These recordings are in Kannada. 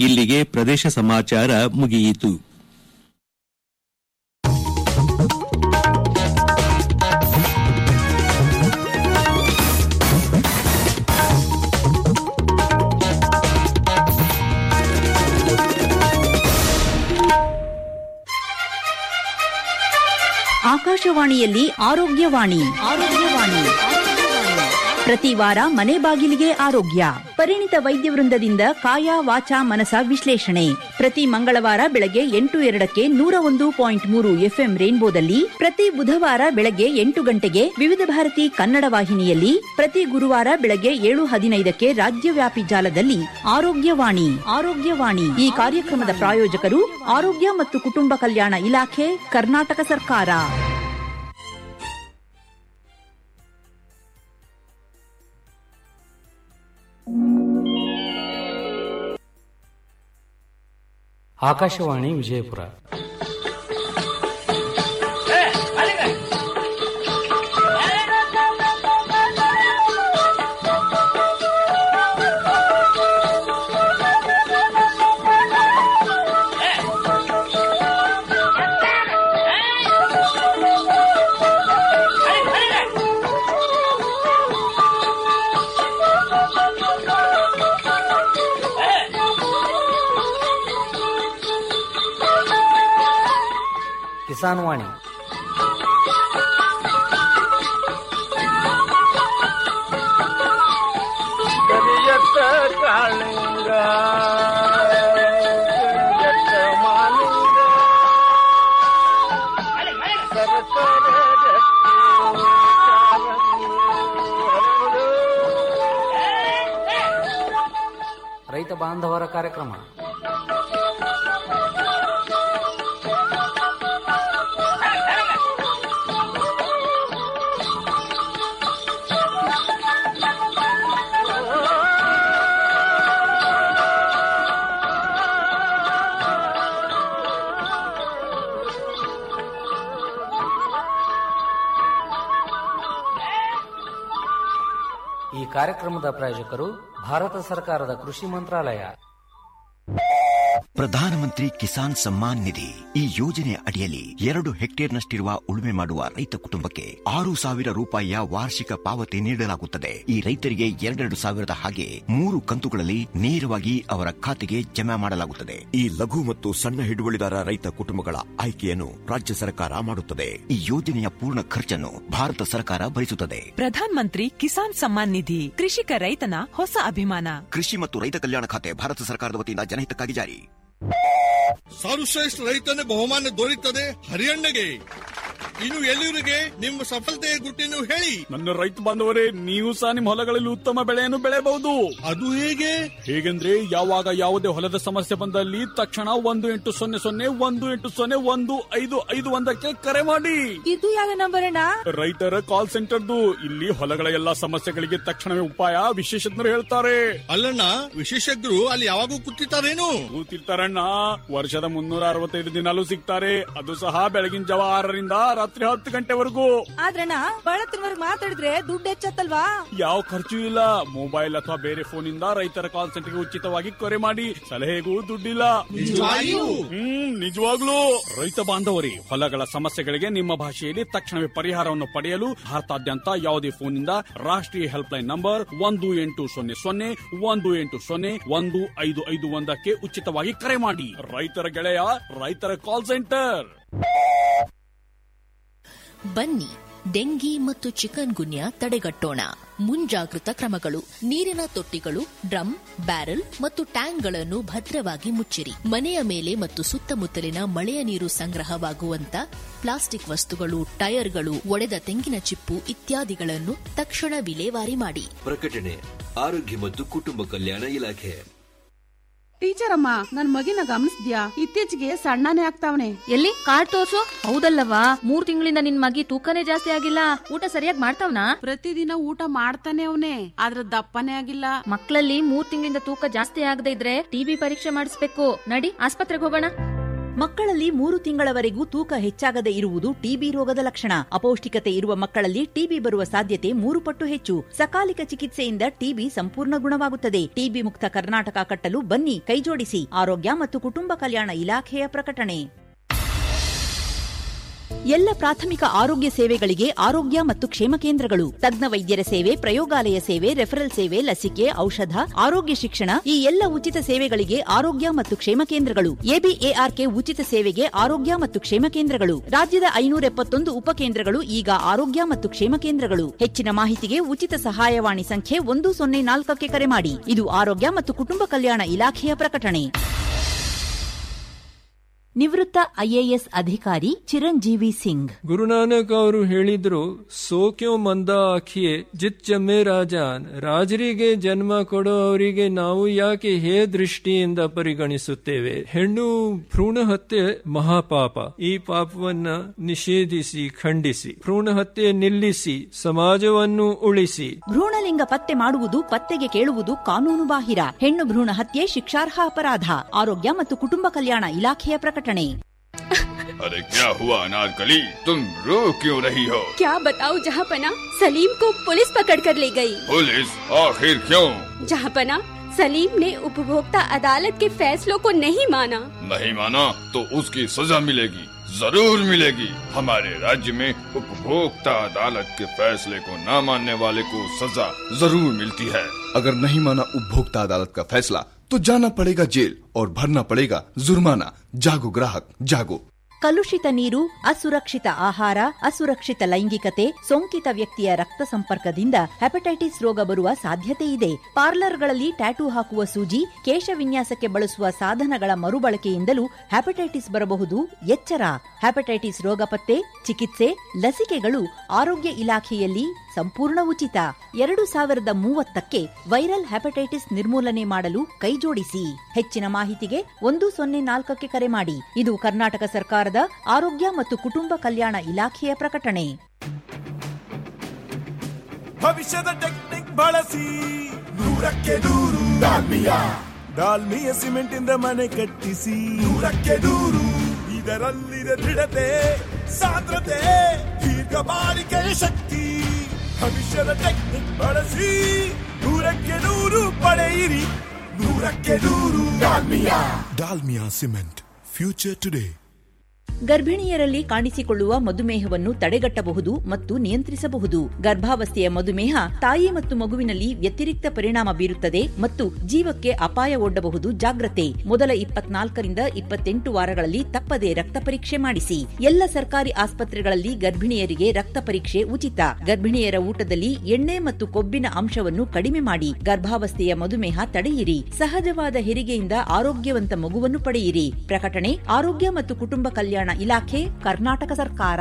ಇಲ್ಲಿಗೆ ಪ್ರದೇಶ ಸಮಾಚಾರ ಮುಗಿಯಿತು ಆಕಾಶವಾಣಿಯಲ್ಲಿ ಆರೋಗ್ಯವಾಣಿ ಆರೋಗ್ಯವಾಣಿ ಪ್ರತಿ ವಾರ ಮನೆ ಬಾಗಿಲಿಗೆ ಆರೋಗ್ಯ ಪರಿಣಿತ ವೈದ್ಯ ವೃಂದದಿಂದ ಕಾಯ ವಾಚ ಮನಸ ವಿಶ್ಲೇಷಣೆ ಪ್ರತಿ ಮಂಗಳವಾರ ಬೆಳಗ್ಗೆ ಎಂಟು ಎರಡಕ್ಕೆ ನೂರ ಒಂದು ಪಾಯಿಂಟ್ ಮೂರು ಎಫ್ಎಂ ರೇನ್ಬೋದಲ್ಲಿ ಪ್ರತಿ ಬುಧವಾರ ಬೆಳಗ್ಗೆ ಎಂಟು ಗಂಟೆಗೆ ವಿವಿಧ ಭಾರತಿ ಕನ್ನಡ ವಾಹಿನಿಯಲ್ಲಿ ಪ್ರತಿ ಗುರುವಾರ ಬೆಳಗ್ಗೆ ಏಳು ಹದಿನೈದಕ್ಕೆ ರಾಜ್ಯವ್ಯಾಪಿ ಜಾಲದಲ್ಲಿ ಆರೋಗ್ಯವಾಣಿ ಆರೋಗ್ಯವಾಣಿ ಈ ಕಾರ್ಯಕ್ರಮದ ಪ್ರಾಯೋಜಕರು ಆರೋಗ್ಯ ಮತ್ತು ಕುಟುಂಬ ಕಲ್ಯಾಣ ಇಲಾಖೆ ಕರ್ನಾಟಕ ಸರ್ಕಾರ ಆಕಾಶವಾಣಿ ವಿಜಯಪುರ ಕಿಸಾನ್ ವಾಣಿ ಕರಿಯತ್ತ ಕಾಳಿಂಗ ಕರಿಯತ್ತ ಮಾಲಿಂಗ ಸರಸರ ಗಟ್ಟಿ ಕಾಲಂಗಿ ಹರಡು. ರೈತ ಬಾಂಧವರ ಕಾರ್ಯಕ್ರಮ ಈ ಕಾರ್ಯಕ್ರಮದ ಪ್ರಾಯೋಜಕರು ಭಾರತ ಸರ್ಕಾರದ ಕೃಷಿ ಮಂತ್ರಾಲಯ ಪ್ರಧಾನಮಂತ್ರಿ ಕಿಸಾನ್ ಸಮ್ಮಾನ್ ನಿಧಿ ಈ ಯೋಜನೆ ಅಡಿಯಲ್ಲಿ ಎರಡು ಹೆಕ್ಟೇರ್ನಷ್ಟಿರುವ ಉಳುಮೆ ಮಾಡುವ ರೈತ ಕುಟುಂಬಕ್ಕೆ ಆರು ಸಾವಿರ ರೂಪಾಯಿಯ ವಾರ್ಷಿಕ ಪಾವತಿ ನೀಡಲಾಗುತ್ತದೆ ಈ ರೈತರಿಗೆ ಎರಡೆರಡು ಸಾವಿರದ ಹಾಗೆ ಮೂರು ಕಂತುಗಳಲ್ಲಿ ನೇರವಾಗಿ ಅವರ ಖಾತೆಗೆ ಜಮಾ ಮಾಡಲಾಗುತ್ತದೆ ಈ ಲಘು ಮತ್ತು ಸಣ್ಣ ಹಿಡುವಳಿದಾರ ರೈತ ಕುಟುಂಬಗಳ ಆಯ್ಕೆಯನ್ನು ರಾಜ್ಯ ಸರ್ಕಾರ ಮಾಡುತ್ತದೆ ಈ ಯೋಜನೆಯ ಪೂರ್ಣ ಖರ್ಚನ್ನು ಭಾರತ ಸರ್ಕಾರ ಭರಿಸುತ್ತದೆ ಪ್ರಧಾನ್ ಮಂತ್ರಿ ಕಿಸಾನ್ ಸಮ್ಮಾನ್ ನಿಧಿ ಕೃಷಿಕ ರೈತನ ಹೊಸ ಅಭಿಮಾನ ಕೃಷಿ ಮತ್ತು ರೈತ ಕಲ್ಯಾಣ ಖಾತೆ ಭಾರತ ಸರ್ಕಾರದ ವತಿಯಿಂದ ಜನಹಿತಕ್ಕಾಗಿ ಜಾರಿ ಸರ್ವಶ್ರೇಷ್ಠ ರೈತನ ಬಹುಮಾನ ದೊರೆಯುತ್ತದೆ ಹರಿಯಣ್ಣಗೆ ಇನ್ನು ಎಲ್ಲರಿಗೆ ನಿಮ್ಮ ಸಫಲತೆಯ ಗುಟ್ಟಿನ ಹೇಳಿ ನನ್ನ ರೈತ ಬಾಂಧವರೇ ನೀವು ಸಹ ನಿಮ್ಮ ಹೊಲಗಳಲ್ಲಿ ಉತ್ತಮ ಬೆಳೆಯನ್ನು ಬೆಳೆಯಬಹುದು ಅದು ಹೇಗೆ ಹೇಗೆಂದ್ರೆ ಯಾವಾಗ ಯಾವುದೇ ಹೊಲದ ಸಮಸ್ಯೆ ಬಂದಲ್ಲಿ ತಕ್ಷಣ ಒಂದು ಎಂಟು ಸೊನ್ನೆ ಸೊನ್ನೆ ಒಂದು ಎಂಟು ಸೊನ್ನೆ ಒಂದು ಐದು ಐದು ಒಂದಕ್ಕೆ ಕರೆ ಮಾಡಿ ಇದು ಯಾವ ನಂಬರ್ ಅಣ್ಣ ರೈತರ ಕಾಲ್ ಸೆಂಟರ್ದು ಇಲ್ಲಿ ಹೊಲಗಳ ಎಲ್ಲಾ ಸಮಸ್ಯೆಗಳಿಗೆ ತಕ್ಷಣವೇ ಉಪಾಯ ವಿಶೇಷಜ್ಞರು ಹೇಳ್ತಾರೆ ಅಲ್ಲಣ್ಣ ವಿಶೇಷಜ್ಞರು ಅಲ್ಲಿ ಯಾವಾಗೂ ಕೂತಿರ್ತಾರೇನು ಕೂತಿರ್ತಾರಣ್ಣ ವರ್ಷದ ಮುನ್ನೂರ ಅರವತ್ತೈದು ದಿನಾಲೂ ಸಿಗ್ತಾರೆ ಅದು ಸಹ ಬೆಳಗಿನ ಜಾವ ಆರರಿಂದ ರಾತ್ರಿ ಹತ್ತು ಗಂಟೆವರೆಗೂ ಆದ್ರಣ್ಣ ಬಳತ್ತಿನವರೆಗೆ ಮಾತಾಡಿದ್ರೆ ದುಡ್ಡು ಹೆಚ್ಚತ್ತಲ್ವಾ ಯಾವ ಖರ್ಚು ಇಲ್ಲ ಮೊಬೈಲ್ ಅಥವಾ ಬೇರೆ ಫೋನ್ ಇಂದ ರೈತರ ಕಾಲ್ ಸೆಂಟರ್ಗೆ ಉಚಿತವಾಗಿ ಕರೆ ಮಾಡಿ ಸಲಹೆಗೂ ದುಡ್ಡಿಲ್ಲ ನಿಜವಾಗಿಯೂ? ಹ್ಮ್ ನಿಜವಾಗ್ಲೂ ರೈತ ಬಾಂಧವರೇ ಹೊಲಗಳ ಸಮಸ್ಯೆಗಳಿಗೆ ನಿಮ್ಮ ಭಾಷೆಯಲ್ಲಿ ತಕ್ಷಣವೇ ಪರಿಹಾರವನ್ನು ಪಡೆಯಲು ಭಾರತಾದ್ಯಂತ ಯಾವುದೇ ಫೋನ್ ಇಂದ ರಾಷ್ಟ್ರೀಯ ಹೆಲ್ಪ್ ಲೈನ್ ನಂಬರ್ ಒಂದು ಎಂಟು ಸೊನ್ನೆ ಸೊನ್ನೆ ಒಂದು ಎಂಟು ಸೊನ್ನೆ ಒಂದು ಐದು ಐದು ಒಂದಕ್ಕೆ ಉಚಿತವಾಗಿ ಕರೆ ಮಾಡಿ ರೈತರ ಗೆಳೆಯ ರೈತರ ಕಾಲ್ ಸೆಂಟರ್ ಬನ್ನಿ ಡೆಂಗಿ ಮತ್ತು ಚಿಕನ್ ಗುನ್ಯಾ ತಡೆಗಟ್ಟೋಣ ಮುಂಜಾಗೃತ ಕ್ರಮಗಳು ನೀರಿನ ತೊಟ್ಟಿಗಳು ಡ್ರಮ್ ಬ್ಯಾರೆಲ್ ಮತ್ತು ಟ್ಯಾಂಕ್ಗಳನ್ನು ಭದ್ರವಾಗಿ ಮುಚ್ಚಿರಿ ಮನೆಯ ಮೇಲೆ ಮತ್ತು ಸುತ್ತಮುತ್ತಲಿನ ಮಳೆಯ ನೀರು ಸಂಗ್ರಹವಾಗುವಂತ ಪ್ಲಾಸ್ಟಿಕ್ ವಸ್ತುಗಳು ಟೈರ್ಗಳು ಒಡೆದ ತೆಂಗಿನ ಚಿಪ್ಪು ಇತ್ಯಾದಿಗಳನ್ನು ತಕ್ಷಣ ವಿಲೇವಾರಿ ಮಾಡಿ ಪ್ರಕಟಣೆ ಆರೋಗ್ಯ ಮತ್ತು ಕುಟುಂಬ ಕಲ್ಯಾಣ ಇಲಾಖೆ ಟೀಚರ್ ಅಮ್ಮ ನನ್ ಮಗಿನ ಗಮನಿಸ್ದ್ಯಾ ಇತ್ತೀಚೆಗೆ ಸಣ್ಣನೇ ಆಗ್ತಾವನೆ ಎಲ್ಲಿ ಕಾರ್ಡ್ ತೋರ್ಸು ಹೌದಲ್ಲವಾ ಮೂರ್ ತಿಂಗಳಿಂದ ನಿನ್ ಮಗಿ ತೂಕನೇ ಜಾಸ್ತಿ ಆಗಿಲ್ಲ ಊಟ ಸರಿಯಾಗಿ ಮಾಡ್ತಾವ್ನಾ ಪ್ರತಿದಿನ ಊಟ ಮಾಡ್ತಾನೆ ಅವನೇ ಆದ್ರ ದಪ್ಪನೇ ಆಗಿಲ್ಲ ಮಕ್ಕಳಲ್ಲಿ ಮೂರ್ ತಿಂಗಳಿಂದ ತೂಕ ಜಾಸ್ತಿ ಆಗದೆ ಇದ್ರೆ ಟಿಬಿ ಪರೀಕ್ಷೆ ಮಾಡಿಸ್ಬೇಕು ನಡಿ ಆಸ್ಪತ್ರೆಗೆ ಹೋಗೋಣ ಮಕ್ಕಳಲ್ಲಿ ಮೂರು ತಿಂಗಳವರೆಗೂ ತೂಕ ಹೆಚ್ಚಾಗದೆ ಇರುವುದು ಟಿಬಿ ರೋಗದ ಲಕ್ಷಣ ಅಪೌಷ್ಟಿಕತೆ ಇರುವ ಮಕ್ಕಳಲ್ಲಿ ಟಿಬಿ ಬರುವ ಸಾಧ್ಯತೆ ಮೂರು ಪಟ್ಟು ಹೆಚ್ಚು ಸಕಾಲಿಕ ಚಿಕಿತ್ಸೆಯಿಂದ ಟಿಬಿ ಸಂಪೂರ್ಣ ಗುಣವಾಗುತ್ತದೆ ಟಿಬಿ ಮುಕ್ತ ಕರ್ನಾಟಕ ಕಟ್ಟಲು ಬನ್ನಿ ಕೈಜೋಡಿಸಿ ಆರೋಗ್ಯ ಮತ್ತು ಕುಟುಂಬ ಕಲ್ಯಾಣ ಇಲಾಖೆಯ ಪ್ರಕಟಣೆ ಎಲ್ಲ ಪ್ರಾಥಮಿಕ ಆರೋಗ್ಯ ಸೇವೆಗಳಿಗೆ ಆರೋಗ್ಯ ಮತ್ತು ಕ್ಷೇಮ ಕೇಂದ್ರಗಳು ತಜ್ಞ ವೈದ್ಯರ ಸೇವೆ ಪ್ರಯೋಗಾಲಯ ಸೇವೆ ರೆಫರಲ್ ಸೇವೆ ಲಸಿಕೆ ಔಷಧ ಆರೋಗ್ಯ ಶಿಕ್ಷಣ ಈ ಎಲ್ಲ ಉಚಿತ ಸೇವೆಗಳಿಗೆ ಆರೋಗ್ಯ ಮತ್ತು ಕ್ಷೇಮ ಕೇಂದ್ರಗಳು ಎಬಿಎಆರ್ಕೆ ಉಚಿತ ಸೇವೆಗೆ ಆರೋಗ್ಯ ಮತ್ತು ಕ್ಷೇಮ ಕೇಂದ್ರಗಳು ರಾಜ್ಯದ ಐನೂರ ಎಪ್ಪತ್ತೊಂದು ಉಪಕೇಂದ್ರಗಳು ಈಗ ಆರೋಗ್ಯ ಮತ್ತು ಕ್ಷೇಮ ಕೇಂದ್ರಗಳು ಹೆಚ್ಚಿನ ಮಾಹಿತಿಗೆ ಉಚಿತ ಸಹಾಯವಾಣಿ ಸಂಖ್ಯೆ ಒಂದು ಸೊನ್ನೆ ನಾಲ್ಕಕ್ಕೆ ಕರೆ ಮಾಡಿ ಇದು ಆರೋಗ್ಯ ಮತ್ತು ಕುಟುಂಬ ಕಲ್ಯಾಣ ಇಲಾಖೆಯ ಪ್ರಕಟಣೆ ನಿವೃತ್ತ ಐಎಎಸ್ ಅಧಿಕಾರಿ ಚಿರಂಜೀವಿ ಸಿಂಗ್ ಗುರುನಾನಕ್ ಅವರು ಹೇಳಿದ್ರು ಸೋಕ್ಯೋ ಮಂದ ಆಖಿಯೇ ಜಿತ್ ಜಮ್ಮೆ ರಾಜಾನ್ ರಾಜರಿಗೆ ಜನ್ಮ ಕೊಡೋ ಅವರಿಗೆ ನಾವು ಯಾಕೆ ಹೇ ದೃಷ್ಟಿಯಿಂದ ಪರಿಗಣಿಸುತ್ತೇವೆ ಹೆಣ್ಣು ಭ್ರೂಣ ಹತ್ಯೆ ಮಹಾಪಾಪ ಈ ಪಾಪವನ್ನ ನಿಷೇಧಿಸಿ ಖಂಡಿಸಿ ಭ್ರೂಣ ಹತ್ಯೆ ನಿಲ್ಲಿಸಿ ಸಮಾಜವನ್ನು ಉಳಿಸಿ ಭ್ರೂಣಲಿಂಗ ಪತ್ತೆ ಮಾಡುವುದು ಪತ್ತೆಗೆ ಕೇಳುವುದು ಕಾನೂನು ಬಾಹಿರ ಹೆಣ್ಣು ಭ್ರೂಣ ಹತ್ಯೆ ಶಿಕ್ಷಾರ್ಹ ಅಪರಾಧ ಆರೋಗ್ಯ ಮತ್ತು ಕುಟುಂಬ ಕಲ್ಯಾಣ ಇಲಾಖೆಯ ಪ್ರಕಟಣೆ अरे क्या हुआ अनारकली तुम रो क्यों रही हो क्या बताओ जहाँपना सलीम को पुलिस पकड़ कर ले गई। पुलिस आखिर क्यों जहाँपना सलीम ने उपभोक्ता अदालत के फैसलों को नहीं माना नहीं माना तो उसकी सजा मिलेगी जरूर मिलेगी हमारे राज्य में उपभोक्ता अदालत के फैसले को न मानने वाले को सजा जरूर मिलती है अगर नहीं माना उपभोक्ता अदालत का फैसला तो जाना पड़ेगा जेल और भरना पड़ेगा जुर्माना जागो ग्राहक जागो ಕಲುಷಿತ ನೀರು ಅಸುರಕ್ಷಿತ ಆಹಾರ ಅಸುರಕ್ಷಿತ ಲೈಂಗಿಕತೆ ಸೋಂಕಿತ ವ್ಯಕ್ತಿಯ ರಕ್ತ ಸಂಪರ್ಕದಿಂದ ಹೆಪಟೈಟಿಸ್ ರೋಗ ಬರುವ ಸಾಧ್ಯತೆ ಇದೆ ಪಾರ್ಲರ್ಗಳಲ್ಲಿ ಟ್ಯಾಟೂ ಹಾಕುವ ಸೂಜಿ ಕೇಶ ವಿನ್ಯಾಸಕ್ಕೆ ಬಳಸುವ ಸಾಧನಗಳ ಮರುಬಳಕೆಯಿಂದಲೂ ಹೆಪಟೈಟಿಸ್ ಬರಬಹುದು ಎಚ್ಚರ ಹೆಪಟೈಟಿಸ್ ರೋಗ ಪತ್ತೆ ಚಿಕಿತ್ಸೆ ಲಸಿಕೆಗಳು ಆರೋಗ್ಯ ಇಲಾಖೆಯಲ್ಲಿ ಸಂಪೂರ್ಣ ಉಚಿತ ಎರಡು ಸಾವಿರದ ಮೂವತ್ತಕ್ಕೆ ವೈರಲ್ ಹೆಪಟೈಟಿಸ್ ನಿರ್ಮೂಲನೆ ಮಾಡಲು ಕೈಜೋಡಿಸಿ ಹೆಚ್ಚಿನ ಮಾಹಿತಿಗೆ ಒಂದು ಸೊನ್ನೆ ನಾಲ್ಕಕ್ಕೆ ಕರೆ ಮಾಡಿ ಇದು ಕರ್ನಾಟಕ ಸರ್ಕಾರದ ಆರೋಗ್ಯ ಮತ್ತು ಕುಟುಂಬ ಕಲ್ಯಾಣ ಇಲಾಖೆಯ ಪ್ರಕಟಣೆ ಭವಿಷ್ಯದ ಟೆಕ್ನಿಕ್ ಬಳಸಿ ನೂರಕ್ಕೆ ನೂರು ಡಾಲ್ಮಿಯ ಡಾಲ್ಮಿಯ ಸಿಮೆಂಟ್ ಇಂದ ಮನೆ ಕಟ್ಟಿಸಿ ನೂರಕ್ಕೆ ನೂರು ಇದರಲ್ಲಿದೆ ದೃಢತೆ ಸಾಂದ್ರತೆ ದೀರ್ಘ ಬಾಳಿಕೆಯ ಶಕ್ತಿ ಭವಿಷ್ಯದ ಟೆಕ್ನಿಕ್ ಬಳಸಿ ನೂರಕ್ಕೆ ನೂರು ಪಡೆಯಿರಿ ನೂರಕ್ಕೆ ನೂರು Dalmia Dalmia cement future today ಗರ್ಭಿಣಿಯರಲ್ಲಿ ಕಾಣಿಸಿಕೊಳ್ಳುವ ಮಧುಮೇಹವನ್ನು ತಡೆಗಟ್ಟಬಹುದು ಮತ್ತು ನಿಯಂತ್ರಿಸಬಹುದು ಗರ್ಭಾವಸ್ಥೆಯ ಮಧುಮೇಹ ತಾಯಿ ಮತ್ತು ಮಗುವಿನಲ್ಲಿ ವ್ಯತಿರಿಕ್ತ ಪರಿಣಾಮ ಬೀರುತ್ತದೆ ಮತ್ತು ಜೀವಕ್ಕೆ ಅಪಾಯ ಒಡ್ಡಬಹುದು ಜಾಗ್ರತೆ ಮೊದಲ ಇಪ್ಪತ್ನಾಲ್ಕರಿಂದ ಇಪ್ಪತ್ತೆಂಟು ವಾರಗಳಲ್ಲಿ ತಪ್ಪದೆ ರಕ್ತ ಪರೀಕ್ಷೆ ಮಾಡಿಸಿ ಎಲ್ಲ ಸರ್ಕಾರಿ ಆಸ್ಪತ್ರೆಗಳಲ್ಲಿ ಗರ್ಭಿಣಿಯರಿಗೆ ರಕ್ತ ಪರೀಕ್ಷೆ ಉಚಿತ ಗರ್ಭಿಣಿಯರ ಊಟದಲ್ಲಿ ಎಣ್ಣೆ ಮತ್ತು ಕೊಬ್ಬಿನ ಅಂಶವನ್ನು ಕಡಿಮೆ ಮಾಡಿ ಗರ್ಭಾವಸ್ಥೆಯ ಮಧುಮೇಹ ತಡೆಯಿರಿ ಸಹಜವಾದ ಹೆರಿಗೆಯಿಂದ ಆರೋಗ್ಯವಂತ ಮಗುವನ್ನು ಪಡೆಯಿರಿ ಪ್ರಕಟಣೆ ಆರೋಗ್ಯ ಮತ್ತು ಕುಟುಂಬ ಕಲ್ಯಾಣ ಇಲಾಖೆ ಕರ್ನಾಟಕ ಸರ್ಕಾರ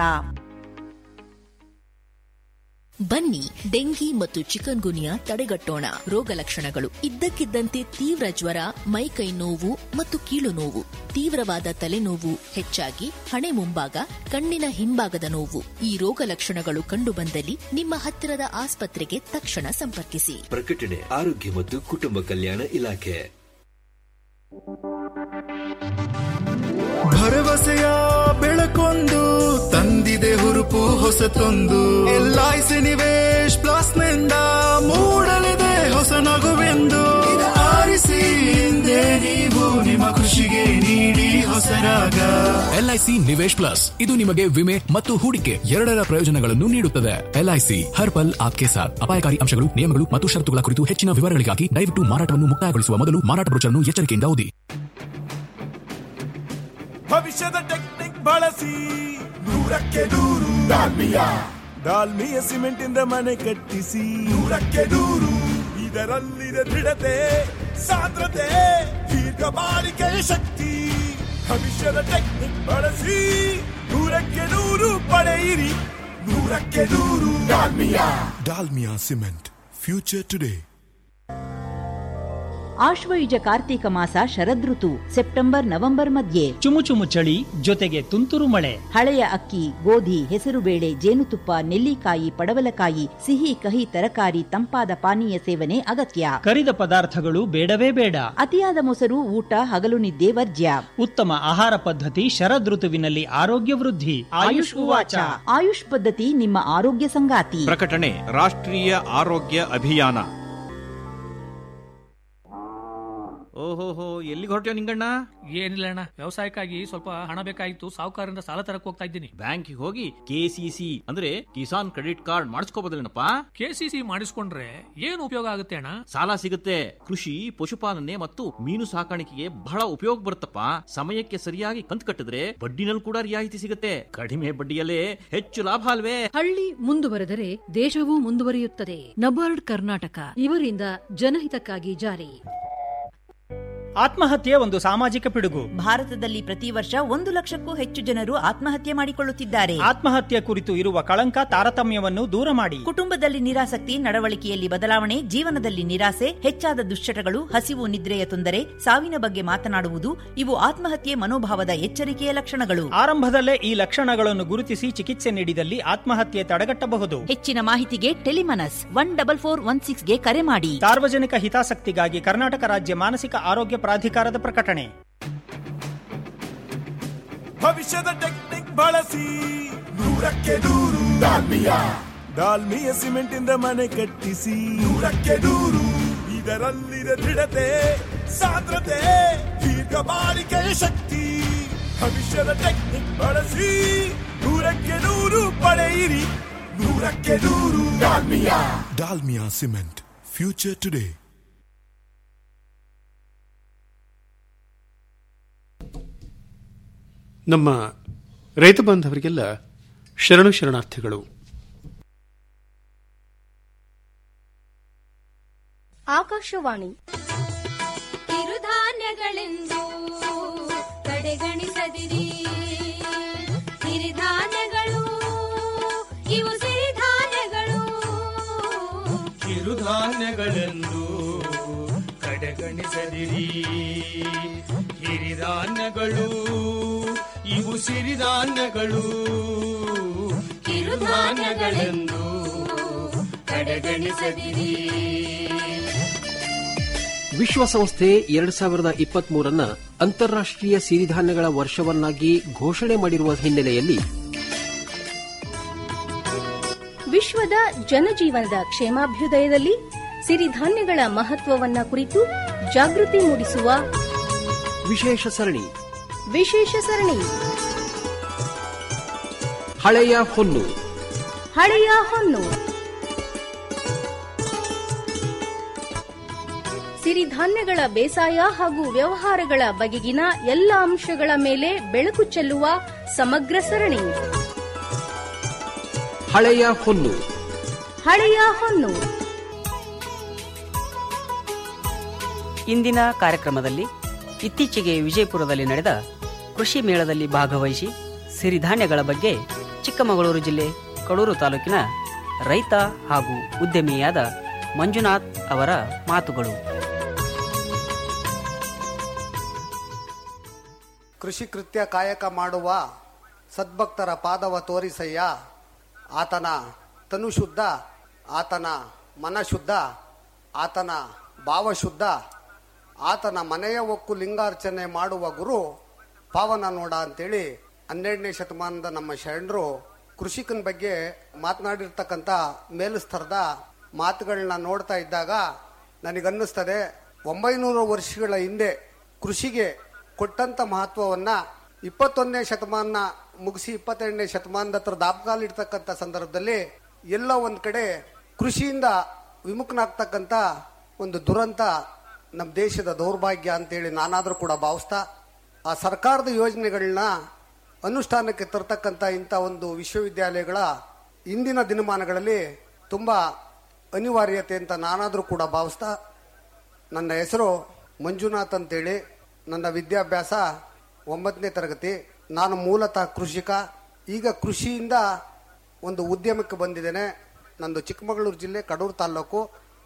ಬನ್ನಿ ಡೆಂಗಿ ಮತ್ತು ಚಿಕನ್ ಗುನಿಯಾ ತಡೆಗಟ್ಟೋಣ ರೋಗ ಲಕ್ಷಣಗಳು ಇದ್ದಕ್ಕಿದ್ದಂತೆ ತೀವ್ರ ಜ್ವರ ಮೈಕೈ ನೋವು ಮತ್ತು ಕೀಲು ನೋವು ತೀವ್ರವಾದ ತಲೆನೋವು ಹೆಚ್ಚಾಗಿ ಹಣೆ ಮುಂಭಾಗ ಕಣ್ಣಿನ ಹಿಂಭಾಗದ ನೋವು ಈ ರೋಗ ಲಕ್ಷಣಗಳು ಕಂಡುಬಂದಲ್ಲಿ ನಿಮ್ಮ ಹತ್ತಿರದ ಆಸ್ಪತ್ರೆಗೆ ತಕ್ಷಣ ಸಂಪರ್ಕಿಸಿ ಪ್ರಕಟಣೆ ಆರೋಗ್ಯ ಮತ್ತು ಕುಟುಂಬ ಕಲ್ಯಾಣ ಇಲಾಖೆ ಭರವಸೆಯ ಬೆಳಕೊಂದು ತಂದಿದೆ ಹುರುಪು ಹೊಸತೊಂದು ಎಲ್ಐಸಿ ನಿವೇಶ್ ಪ್ಲಸ್ ನಿಂದ ಮೂಡಲಿದೆ ಹೊಸ ನಗುವೆಂದು ಆರಿಸಿ ಹಿಂದೆ ನೀವು ನಿಮ್ಮ ಖುಷಿಗೆ ನೀಡಿ ಹೊಸರಾಗ ಎಲ್ಐಸಿ ನಿವೇಶ್ ಪ್ಲಸ್ ಇದು ನಿಮಗೆ ವಿಮೆ ಮತ್ತು ಹೂಡಿಕೆ ಎರಡರ ಪ್ರಯೋಜನಗಳನ್ನು ನೀಡುತ್ತದೆ ಎಲ್ಐಸಿ ಹರ್ ಪಲ್ ಆಪ್ಕೆ ಸಾಥ್ ಅಪಾಯಕಾರಿ ಅಂಶಗಳು ನಿಯಮಗಳು ಮತ್ತು ಷರತ್ತುಗಳ ಕುರಿತು ಹೆಚ್ಚಿನ ವಿವರಗಳಿಗಾಗಿ ದಯವಿಟ್ಟು ಮಾರಾಟವನ್ನು ಮುಕ್ತಾಯಗೊಳಿಸುವ ಮೊದಲು ಮಾರಾಟ ಬ್ರೋಚರ್ನ್ನು ಎಚ್ಚರಿಕೆಯಿಂದ ಓದಿ ಭವಿಷ್ಯದ ಟೆಕ್ನಿಕ್ ಬಳಸಿ ನೂರಕ್ಕೆ ನೂರು ಡಾಲ್ಮಿಯ ಡಾಲ್ಮಿಯ ಸಿಮೆಂಟ್ ಇಂದ ಮನೆ ಕಟ್ಟಿಸಿ ನೂರಕ್ಕೆ ನೂರು ಇದರಲ್ಲಿದೆ ದೃಢತೆ ಸಾಂದ್ರತೆ ದೀರ್ಘ ಬಾಳಿಕೆಯ ಶಕ್ತಿ ಭವಿಷ್ಯದ ಟೆಕ್ನಿಕ್ ಬಳಸಿ ನೂರಕ್ಕೆ ನೂರು ಪಡೆಯಿರಿ ನೂರಕ್ಕೆ ನೂರು Dalmia Dalmia cement future today ಆಶ್ವಯುಜ ಕಾರ್ತೀಕ ಮಾಸ ಶರದೃತು ಸೆಪ್ಟೆಂಬರ್ ನವೆಂಬರ್ ಮಧ್ಯೆ ಚುಮು ಚುಮು ಚಳಿ ಜೊತೆಗೆ ತುಂತುರು ಮಳೆ ಹಳೆಯ ಅಕ್ಕಿ ಗೋಧಿ ಹೆಸರುಬೇಳೆ ಜೇನುತುಪ್ಪ ನೆಲ್ಲಿಕಾಯಿ ಪಡವಲಕಾಯಿ ಸಿಹಿ ಕಹಿ ತರಕಾರಿ ತಂಪಾದ ಪಾನೀಯ ಸೇವನೆ ಅಗತ್ಯ ಕರಿದ ಪದಾರ್ಥಗಳು ಬೇಡವೇ ಬೇಡ ಅತಿಯಾದ ಮೊಸರು ಊಟ ಹಗಲು ನಿದ್ದೆ ವರ್ಜ್ಯ ಉತ್ತಮ ಆಹಾರ ಪದ್ಧತಿ ಶರದೃತುವಿನಲ್ಲಿ ಆರೋಗ್ಯ ವೃದ್ಧಿ ಆಯುಷ್ ಉವಾಚ ಆಯುಷ್ ಪದ್ಧತಿ ನಿಮ್ಮ ಆರೋಗ್ಯ ಸಂಗಾತಿ ಪ್ರಕಟಣೆ ರಾಷ್ಟ್ರೀಯ ಆರೋಗ್ಯ ಅಭಿಯಾನ ಓಹೋಹೋ ಎಲ್ಲಿಗೆ ಹೊರಟ್ಯೋ ನಿಂಗಣ್ಣ ಏನಿಲ್ಲ ಅಣ್ಣ ವ್ಯವಸಾಯಕ್ಕಾಗಿ ಸ್ವಲ್ಪ ಹಣ ಬೇಕಾಗಿತ್ತು ಸಾಹುಕಾರರಿಂದ ಸಾಲ ತರಕ್ ಹೋಗ್ತಾ ಇದ್ದೀನಿ ಬ್ಯಾಂಕಿಗೆ ಹೋಗಿ ಕೆಸಿಸಿ ಅಂದ್ರೆ ಕಿಸಾನ್ ಕ್ರೆಡಿಟ್ ಕಾರ್ಡ್ ಮಾಡಿಸ್ಕೋಬೋದಲ್ಲೇನಪ್ಪ ಕೆಸಿಸಿ ಮಾಡಿಸ್ಕೊಂಡ್ರೆ ಏನು ಉಪಯೋಗ ಆಗುತ್ತೆ ಅಣ್ಣ ಸಾಲ ಸಿಗುತ್ತೆ ಕೃಷಿ ಪಶುಪಾಲನೆ ಮತ್ತು ಮೀನು ಸಾಕಾಣಿಕೆಗೆ ಬಹಳ ಉಪಯೋಗ ಬರುತ್ತಪ್ಪ ಸಮಯಕ್ಕೆ ಸರಿಯಾಗಿ ಕಂತು ಕಟ್ಟಿದ್ರೆ ಬಡ್ಡಿನಲ್ಲಿ ಕೂಡ ರಿಯಾಯಿತಿ ಸಿಗುತ್ತೆ ಕಡಿಮೆ ಬಡ್ಡಿಯಲ್ಲೇ ಹೆಚ್ಚು ಲಾಭ ಅಲ್ವೇ ಹಳ್ಳಿ ಮುಂದುವರೆದರೆ ದೇಶವೂ ಮುಂದುವರಿಯುತ್ತದೆ ನಬಾರ್ಡ್ ಕರ್ನಾಟಕ ಇವರಿಂದ ಜನಹಿತಕ್ಕಾಗಿ ಜಾರಿ ಆತ್ಮಹತ್ಯೆ ಒಂದು ಸಾಮಾಜಿಕ ಪಿಡುಗು ಭಾರತದಲ್ಲಿ ಪ್ರತಿ ವರ್ಷ ಒಂದು ಲಕ್ಷಕ್ಕೂ ಹೆಚ್ಚು ಜನರು ಆತ್ಮಹತ್ಯೆ ಮಾಡಿಕೊಳ್ಳುತ್ತಿದ್ದಾರೆ ಆತ್ಮಹತ್ಯೆ ಕುರಿತು ಇರುವ ಕಳಂಕ ತಾರತಮ್ಯವನ್ನು ದೂರ ಮಾಡಿ ಕುಟುಂಬದಲ್ಲಿ ನಿರಾಸಕ್ತಿ ನಡವಳಿಕೆಯಲ್ಲಿ ಬದಲಾವಣೆ ಜೀವನದಲ್ಲಿ ನಿರಾಸೆ ಹೆಚ್ಚಾದ ದುಶ್ಚಟಗಳು ಹಸಿವು ನಿದ್ರೆಯ ತೊಂದರೆ ಸಾವಿನ ಬಗ್ಗೆ ಮಾತನಾಡುವುದು ಇವು ಆತ್ಮಹತ್ಯೆ ಮನೋಭಾವದ ಎಚ್ಚರಿಕೆಯ ಲಕ್ಷಣಗಳು ಆರಂಭದಲ್ಲೇ ಈ ಲಕ್ಷಣಗಳನ್ನು ಗುರುತಿಸಿ ಚಿಕಿತ್ಸೆ ನೀಡಿದಲ್ಲಿ ಆತ್ಮಹತ್ಯೆ ತಡೆಗಟ್ಟಬಹುದು ಹೆಚ್ಚಿನ ಮಾಹಿತಿಗೆ TeleMANAS one double four one six ಗೆ ಕರೆ ಮಾಡಿ ಸಾರ್ವಜನಿಕ ಹಿತಾಸಕ್ತಿಗಾಗಿ ಕರ್ನಾಟಕ ರಾಜ್ಯ ಮಾನಸಿಕ ಆರೋಗ್ಯ ಪ್ರಾಧಿಕಾರದ ಪ್ರಕಟಣೆ ಭವಿಷ್ಯದ ಟೆಕ್ನಿಕ್ ಬಳಸಿ ನೂರಕ್ಕೆ ನೂರು ಡಾಲ್ಮಿಯ ಡಾಲ್ಮಿಯ ಸಿಮೆಂಟ್ ಇಂದ ಮನೆ ಕಟ್ಟಿಸಿ ನೂರಕ್ಕೆ ನೂರು ಇದರಲ್ಲಿದೆ ದೃಢತೆ ಸಾಂದ್ರತೆ ದೀರ್ಘ ಬಾಳಿಕೆಯ ಶಕ್ತಿ ಭವಿಷ್ಯದ ಟೆಕ್ನಿಕ್ ಬಳಸಿ ನೂರಕ್ಕೆ ನೂರು ಪಡೆಯಿರಿ ನೂರಕ್ಕೆ ನೂರು Dalmia Dalmia cement future today ನಮ್ಮ ರೈತ ಬಾಂಧವರಿಗೆಲ್ಲ ಶರಣು ಶರಣಾರ್ಥಿಗಳು ಆಕಾಶವಾಣಿ ಕಿರುಧಾನ್ಯಗಳೆಂದು ಕಡೆಗಣಿಸದಿರಿ ಸಿರಿಧಾನ್ಯಗಳು ಇವು ಸಿರಿಧಾನ್ಯಗಳು ಕಿರುಧಾನ್ಯಗಳೆಂದು ಕಡೆಗಣಿಸದಿರಿ ಹಿರಿಧಾನ್ಯಗಳು ಇವು ಸಿರಿಧಾನ್ಯಗಳು ಕಿರುಧಾನ್ಯಗಳೆಂದು ಕಡೆಗಣಿಸದಿರಿ ವಿಶ್ವಸಂಸ್ಥೆ ಎರಡ್ ಸಾವಿರದ ಇಪ್ಪತ್ತ್ ಮೂರನ್ನ ಅಂತಾರಾಷ್ಟೀಯ ಸಿರಿಧಾನ್ಯಗಳ ವರ್ಷವನ್ನಾಗಿ ಘೋಷಣೆ ಮಾಡಿರುವ ಹಿನ್ನೆಲೆಯಲ್ಲಿ ವಿಶ್ವದ ಜನಜೀವನದ ಕ್ಷೇಮಾಭ್ಯುದಯದಲ್ಲಿ ಸಿರಿಧಾನ್ಯಗಳ ಮಹತ್ವವನ್ನ ಕುರಿತು ಜಾಗೃತಿ ಮೂಡಿಸುವ ವಿಶೇಷ ಸರಣಿ ವಿಶೇಷ ಸರಣಿ ಹಳೆಯ ಹೊನ್ನು ಹಳೆಯ ಹೊನ್ನು ಸಿರಿಧಾನ್ಯಗಳ ಬೇಸಾಯ ಹಾಗೂ ವ್ಯವಹಾರಗಳ ಬಗೆಗಿನ ಎಲ್ಲ ಅಂಶಗಳ ಮೇಲೆ ಬೆಳಕು ಚೆಲ್ಲುವ ಸಮಗ್ರ ಸರಣಿ ಹಳೆಯ ಹೊನ್ನು ಹಳೆಯ ಹೊನ್ನು ಇಂದಿನ ಕಾರ್ಯಕ್ರಮದಲ್ಲಿ ಇತ್ತೀಚೆಗೆ ವಿಜಯಪುರದಲ್ಲಿ ನಡೆದ ಕೃಷಿ ಮೇಳದಲ್ಲಿ ಭಾಗವಹಿಸಿ ಸಿರಿಧಾನ್ಯಗಳ ಬಗ್ಗೆ ಚಿಕ್ಕಮಗಳೂರು ಜಿಲ್ಲೆ ಕಡೂರು ತಾಲೂಕಿನ ರೈತ ಹಾಗೂ ಉದ್ಯಮಿಯಾದ ಮಂಜುನಾಥ್ ಅವರ ಮಾತುಗಳು ಕೃಷಿ ಕೃತ್ಯ ಕಾಯಕ ಮಾಡುವ ಸದ್ಭಕ್ತರ ಪಾದವ ತೋರಿಸಯ್ಯ ಆತನ ತನು ಶುದ್ಧ ಆತನ ಮನ ಶುದ್ಧ ಆತನ ಭಾವಶುದ್ಧ ಆತನ ಮನೆಯ ಒಕ್ಕು ಲಿಂಗಾರ್ಚನೆ ಮಾಡುವ ಗುರು ಪಾವನ ನೋಡ ಅಂತೇಳಿ ಹನ್ನೆರಡನೇ ಶತಮಾನದ ನಮ್ಮ ಶರಣರು ಕೃಷಿಕನ ಬಗ್ಗೆ ಮಾತನಾಡಿರ್ತಕ್ಕಂಥ ಮೇಲುಸ್ತರದ ಮಾತುಗಳನ್ನ ನೋಡ್ತಾ ಇದ್ದಾಗ ನನಗನ್ನಿಸ್ತದೆ ಒಂಬೈನೂರು ವರ್ಷಗಳ ಹಿಂದೆ ಕೃಷಿಗೆ ಕೊಟ್ಟಂತ ಮಹತ್ವವನ್ನ ಇಪ್ಪತ್ತೊಂದನೇ ಶತಮಾನ ಮುಗಿಸಿ ಇಪ್ಪತ್ತೆರಡನೇ ಶತಮಾನದ ಹತ್ರ ದಾಪಕಾಲಿಡ್ತಕ್ಕಂಥ ಸಂದರ್ಭದಲ್ಲಿ ಎಲ್ಲೋ ಒಂದ್ ಕಡೆ ಕೃಷಿಯಿಂದ ವಿಮುಖನಾಗ್ತಕ್ಕಂಥ ಒಂದು ದುರಂತ ನಮ್ಮ ದೇಶದ ದೌರ್ಭಾಗ್ಯ ಅಂತೇಳಿ ನಾನಾದರೂ ಕೂಡ ಭಾವಿಸ್ತಾ ಆ ಸರ್ಕಾರದ ಯೋಜನೆಗಳನ್ನ ಅನುಷ್ಠಾನಕ್ಕೆ ತರ್ತಕ್ಕಂಥ ಇಂಥ ಒಂದು ವಿಶ್ವವಿದ್ಯಾಲಯಗಳ ಇಂದಿನ ದಿನಮಾನಗಳಲ್ಲಿ ತುಂಬ ಅನಿವಾರ್ಯತೆ ಅಂತ ನಾನಾದರೂ ಕೂಡ ಭಾವಿಸ್ತಾ ನನ್ನ ಹೆಸರು ಮಂಜುನಾಥ್ ಅಂತೇಳಿ ನನ್ನ ವಿದ್ಯಾಭ್ಯಾಸ ಒಂಬತ್ತನೇ ತರಗತಿ ನಾನು ಮೂಲತಃ ಕೃಷಿಕ ಈಗ ಕೃಷಿಯಿಂದ ಒಂದು ಉದ್ಯಮಕ್ಕೆ ಬಂದಿದ್ದೇನೆ ನಂದು ಚಿಕ್ಕಮಗಳೂರು ಜಿಲ್ಲೆ ಕಡೂರು ತಾಲ್ಲೂಕು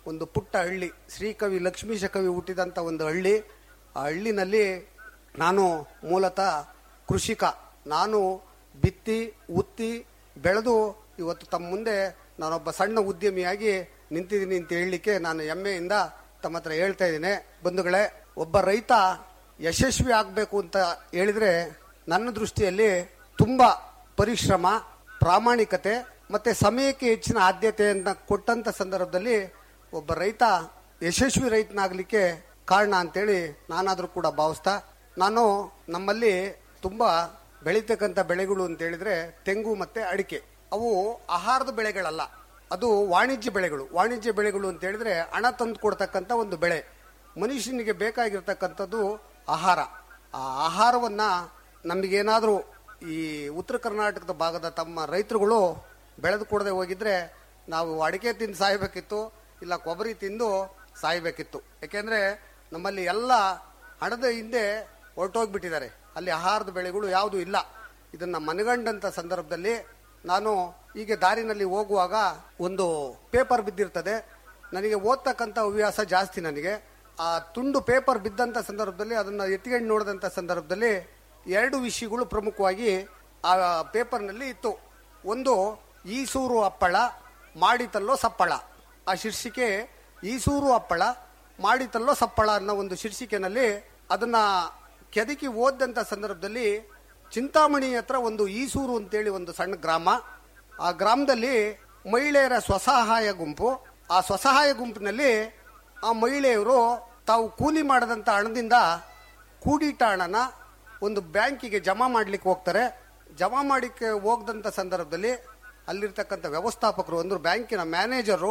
ಒಂದು ಪುಟ್ಟ ಹಳ್ಳಿ ಶ್ರೀಕವಿ ಲಕ್ಷ್ಮೀಶ ಕವಿ ಹುಟ್ಟಿದಂಥ ಒಂದು ಹಳ್ಳಿ ಆ ಹಳ್ಳಿನಲ್ಲಿ ನಾನು ಮೂಲತಃ ಕೃಷಿಕ ನಾನು ಬಿತ್ತಿ ಉತ್ತಿ ಬೆಳೆದು ಇವತ್ತು ತಮ್ಮ ಮುಂದೆ ನಾನೊಬ್ಬ ಸಣ್ಣ ಉದ್ಯಮಿಯಾಗಿ ನಿಂತಿದ್ದೀನಿ ಅಂತ ಹೇಳಲಿಕ್ಕೆ ನಾನು ಹೆಮ್ಮೆಯಿಂದ ತಮ್ಮ ಹತ್ರ ಹೇಳ್ತಾ ಇದ್ದೀನಿ ಬಂಧುಗಳೇ ಒಬ್ಬ ರೈತ ಯಶಸ್ವಿ ಆಗಬೇಕು ಅಂತ ಹೇಳಿದ್ರೆ ನನ್ನ ದೃಷ್ಟಿಯಲ್ಲಿ ತುಂಬ ಪರಿಶ್ರಮ ಪ್ರಾಮಾಣಿಕತೆ ಮತ್ತೆ ಸಮಯಕ್ಕೆ ಹೆಚ್ಚಿನ ಆದ್ಯತೆಯನ್ನ ಕೊಟ್ಟಂತ ಸಂದರ್ಭದಲ್ಲಿ ಒಬ್ಬ ರೈತ ಯಶಸ್ವಿ ರೈತನಾಗಲಿಕ್ಕೆ ಕಾರಣ ಅಂತೇಳಿ ನಾನಾದರೂ ಕೂಡ ಭಾವಿಸ್ತಾ ನಾನು ನಮ್ಮಲ್ಲಿ ತುಂಬಾ ಬೆಳೀತಕ್ಕಂಥ ಬೆಳೆಗಳು ಅಂತ ಹೇಳಿದ್ರೆ ತೆಂಗು ಮತ್ತೆ ಅಡಿಕೆ ಅವು ಆಹಾರದ ಬೆಳೆಗಳಲ್ಲ ಅದು ವಾಣಿಜ್ಯ ಬೆಳೆಗಳು ವಾಣಿಜ್ಯ ಬೆಳೆಗಳು ಅಂತ ಹೇಳಿದ್ರೆ ಹಣ ತಂದು ಕೊಡ್ತಕ್ಕಂಥ ಒಂದು ಬೆಳೆ ಮನುಷ್ಯನಿಗೆ ಬೇಕಾಗಿರ್ತಕ್ಕಂಥದ್ದು ಆಹಾರ ಆ ಆಹಾರವನ್ನ ನಮಗೇನಾದರೂ ಈ ಉತ್ತರ ಕರ್ನಾಟಕದ ಭಾಗದ ತಮ್ಮ ರೈತರುಗಳು ಬೆಳೆದು ಕೊಡದೆ ಹೋಗಿದ್ರೆ ನಾವು ಅಡಿಕೆ ತಿಂದು ಸಾಯಬೇಕಿತ್ತು ಇಲ್ಲ ಕೊಬ್ಬರಿ ತಿಂದು ಸಾಯಬೇಕಿತ್ತು ಯಾಕೆಂದ್ರೆ ನಮ್ಮಲ್ಲಿ ಎಲ್ಲ ಹಣದ ಹಿಂದೆ ಹೊರಟೋಗ್ಬಿಟ್ಟಿದ್ದಾರೆ ಅಲ್ಲಿ ಆಹಾರದ ಬೆಳೆಗಳು ಯಾವುದೂ ಇಲ್ಲ ಇದನ್ನ ಮನಗಂಡಂತ ಸಂದರ್ಭದಲ್ಲಿ ನಾನು ಹೀಗೆ ದಾರಿನಲ್ಲಿ ಹೋಗುವಾಗ ಒಂದು ಪೇಪರ್ ಬಿದ್ದಿರ್ತದೆ ನನಗೆ ಓದ್ತಕ್ಕಂಥ ಹವ್ಯಾಸ ಜಾಸ್ತಿ ನನಗೆ ಆ ತುಂಡು ಪೇಪರ್ ಬಿದ್ದಂತ ಸಂದರ್ಭದಲ್ಲಿ ಅದನ್ನ ಎತ್ಕೊಂಡು ನೋಡಿದಂತ ಸಂದರ್ಭದಲ್ಲಿ ಎರಡು ವಿಷಯಗಳು ಪ್ರಮುಖವಾಗಿ ಆ ಪೇಪರ್ನಲ್ಲಿ ಇತ್ತು ಒಂದು ಈಸೂರು ಹಪ್ಪಳ ಮಾಡಿತಲ್ಲೋ ಸಪ್ಪಳ ಆ ಶೀರ್ಷಿಕೆ ಈಸೂರು ಹಪ್ಪಳ ಮಾಡಿತಲ್ಲೋ ಸಪ್ಪಳ ಅನ್ನೋ ಒಂದು ಶೀರ್ಷಿಕೆನಲ್ಲಿ ಅದನ್ನ ಕೆದಕಿ ಓದಂತ ಸಂದರ್ಭದಲ್ಲಿ ಚಿಂತಾಮಣಿ ಹತ್ರ ಒಂದು ಈಸೂರು ಅಂತೇಳಿ ಒಂದು ಸಣ್ಣ ಗ್ರಾಮ ಆ ಗ್ರಾಮದಲ್ಲಿ ಮಹಿಳೆಯರ ಸ್ವಸಹಾಯ ಗುಂಪು ಆ ಸ್ವಸಹಾಯ ಗುಂಪಿನಲ್ಲಿ ಆ ಮಹಿಳೆಯರು ತಾವು ಕೂಲಿ ಮಾಡದಂತ ಹಣದಿಂದ ಕೂಡಿಟ್ಟ ಹಣನ ಒಂದು ಬ್ಯಾಂಕಿಗೆ ಜಮಾ ಮಾಡ್ಲಿಕ್ಕೆ ಹೋಗ್ತಾರೆ ಜಮಾ ಮಾಡಿಕ್ಕೆ ಹೋಗದಂತ ಸಂದರ್ಭದಲ್ಲಿ ಅಲ್ಲಿರ್ತಕ್ಕಂಥ ವ್ಯವಸ್ಥಾಪಕರು ಅಂದ್ರೆ ಬ್ಯಾಂಕಿನ ಮ್ಯಾನೇಜರು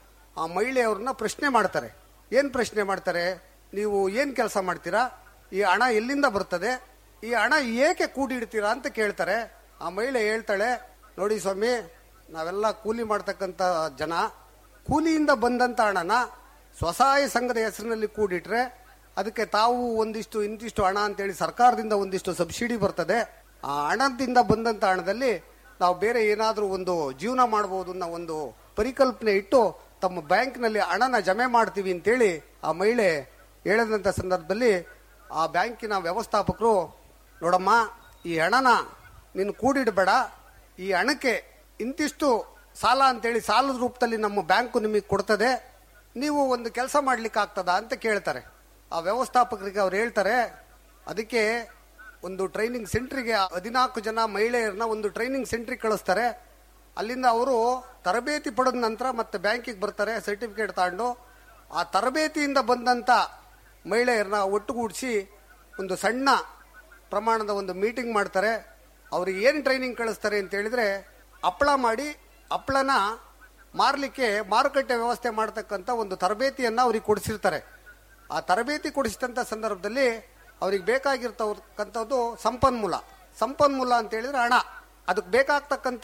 ಆ ಮಹಿಳೆಯವ್ರನ್ನ ಪ್ರಶ್ನೆ ಮಾಡ್ತಾರೆ ಏನ್ ಪ್ರಶ್ನೆ ಮಾಡ್ತಾರೆ ನೀವು ಏನ್ ಕೆಲಸ ಮಾಡ್ತೀರಾ ಈ ಹಣ ಎಲ್ಲಿಂದ ಬರ್ತದೆ ಈ ಹಣ ಏಕೆ ಕೂಡಿಡ್ತೀರಾ ಅಂತ ಕೇಳ್ತಾರೆ ಆ ಮಹಿಳೆ ಹೇಳ್ತಾಳೆ ನೋಡಿ ಸ್ವಾಮಿ ನಾವೆಲ್ಲ ಕೂಲಿ ಮಾಡ್ತಕ್ಕಂಥ ಜನ ಕೂಲಿಯಿಂದ ಬಂದಂತ ಹಣನ ಸ್ವಸಹಾಯ ಸಂಘದ ಹೆಸರಿನಲ್ಲಿ ಕೂಡಿಟ್ರೆ ಅದಕ್ಕೆ ತಾವು ಒಂದಿಷ್ಟು ಇಂತಿಷ್ಟು ಹಣ ಅಂತೇಳಿ ಸರ್ಕಾರದಿಂದ ಒಂದಿಷ್ಟು ಸಬ್ಸಿಡಿ ಬರ್ತದೆ ಆ ಹಣದಿಂದ ಬಂದಂತ ಹಣದಲ್ಲಿ ನಾವು ಬೇರೆ ಏನಾದರೂ ಒಂದು ಜೀವನ ಮಾಡಬಹುದು ಅನ್ನೋ ಒಂದು ಪರಿಕಲ್ಪನೆ ಇಟ್ಟು ತಮ್ಮ ಬ್ಯಾಂಕ್ನಲ್ಲಿ ಹಣನ ಜಮೆ ಮಾಡ್ತೀವಿ ಅಂತೇಳಿ ಆ ಮಹಿಳೆ ಹೇಳಿದಂಥ ಸಂದರ್ಭದಲ್ಲಿ ಆ ಬ್ಯಾಂಕಿನ ವ್ಯವಸ್ಥಾಪಕರು ನೋಡಮ್ಮ ಈ ಹಣನ ನೀನು ಕೂಡಿಡಬೇಡ ಈ ಹಣಕ್ಕೆ ಇಂತಿಷ್ಟು ಸಾಲ ಅಂತೇಳಿ ಸಾಲದ ರೂಪದಲ್ಲಿ ನಮ್ಮ ಬ್ಯಾಂಕು ನಿಮಗೆ ಕೊಡ್ತದೆ ನೀವು ಒಂದು ಕೆಲಸ ಮಾಡ್ಲಿಕ್ಕೆ ಆಗ್ತದಾ ಅಂತ ಕೇಳ್ತಾರೆ ಆ ವ್ಯವಸ್ಥಾಪಕರಿಗೆ ಅವ್ರು ಹೇಳ್ತಾರೆ ಅದಕ್ಕೆ ಒಂದು ಟ್ರೈನಿಂಗ್ ಸೆಂಟ್ರಿಗೆ ಹದಿನಾಲ್ಕು ಜನ ಮಹಿಳೆಯರನ್ನ ಒಂದು ಟ್ರೈನಿಂಗ್ ಸೆಂಟ್ರಿಗೆ ಕಳಿಸ್ತಾರೆ ಅಲ್ಲಿಂದ ಅವರು ತರಬೇತಿ ಪಡೆದ ನಂತರ ಮತ್ತೆ ಬ್ಯಾಂಕಿಗೆ ಬರ್ತಾರೆ ಸರ್ಟಿಫಿಕೇಟ್ ತಗೊಂಡು ಆ ತರಬೇತಿಯಿಂದ ಬಂದಂತ ಮಹಿಳೆಯರನ್ನ ಒಟ್ಟುಗೂಡಿಸಿ ಒಂದು ಸಣ್ಣ ಪ್ರಮಾಣದ ಒಂದು ಮೀಟಿಂಗ್ ಮಾಡ್ತಾರೆ ಅವ್ರಿಗೆ ಏನು ಟ್ರೈನಿಂಗ್ ಕಳಿಸ್ತಾರೆ ಅಂತ ಹೇಳಿದ್ರೆ ಹಪ್ಪಳ ಮಾಡಿ ಹಪ್ಪಳನ ಮಾರಲಿಕ್ಕೆ ಮಾರುಕಟ್ಟೆ ವ್ಯವಸ್ಥೆ ಮಾಡ್ತಕ್ಕಂಥ ಒಂದು ತರಬೇತಿಯನ್ನ ಅವ್ರಿಗೆ ಕೊಡಿಸಿರ್ತಾರೆ ಆ ತರಬೇತಿ ಕೊಡಿಸಿದಂಥ ಸಂದರ್ಭದಲ್ಲಿ ಅವ್ರಿಗೆ ಬೇಕಾಗಿರ್ತಕ್ಕಂಥದ್ದು ಸಂಪನ್ಮೂಲ ಸಂಪನ್ಮೂಲ ಅಂತ ಹೇಳಿದ್ರೆ ಹಣ ಅದಕ್ಕೆ ಬೇಕಾಗ್ತಕ್ಕಂಥ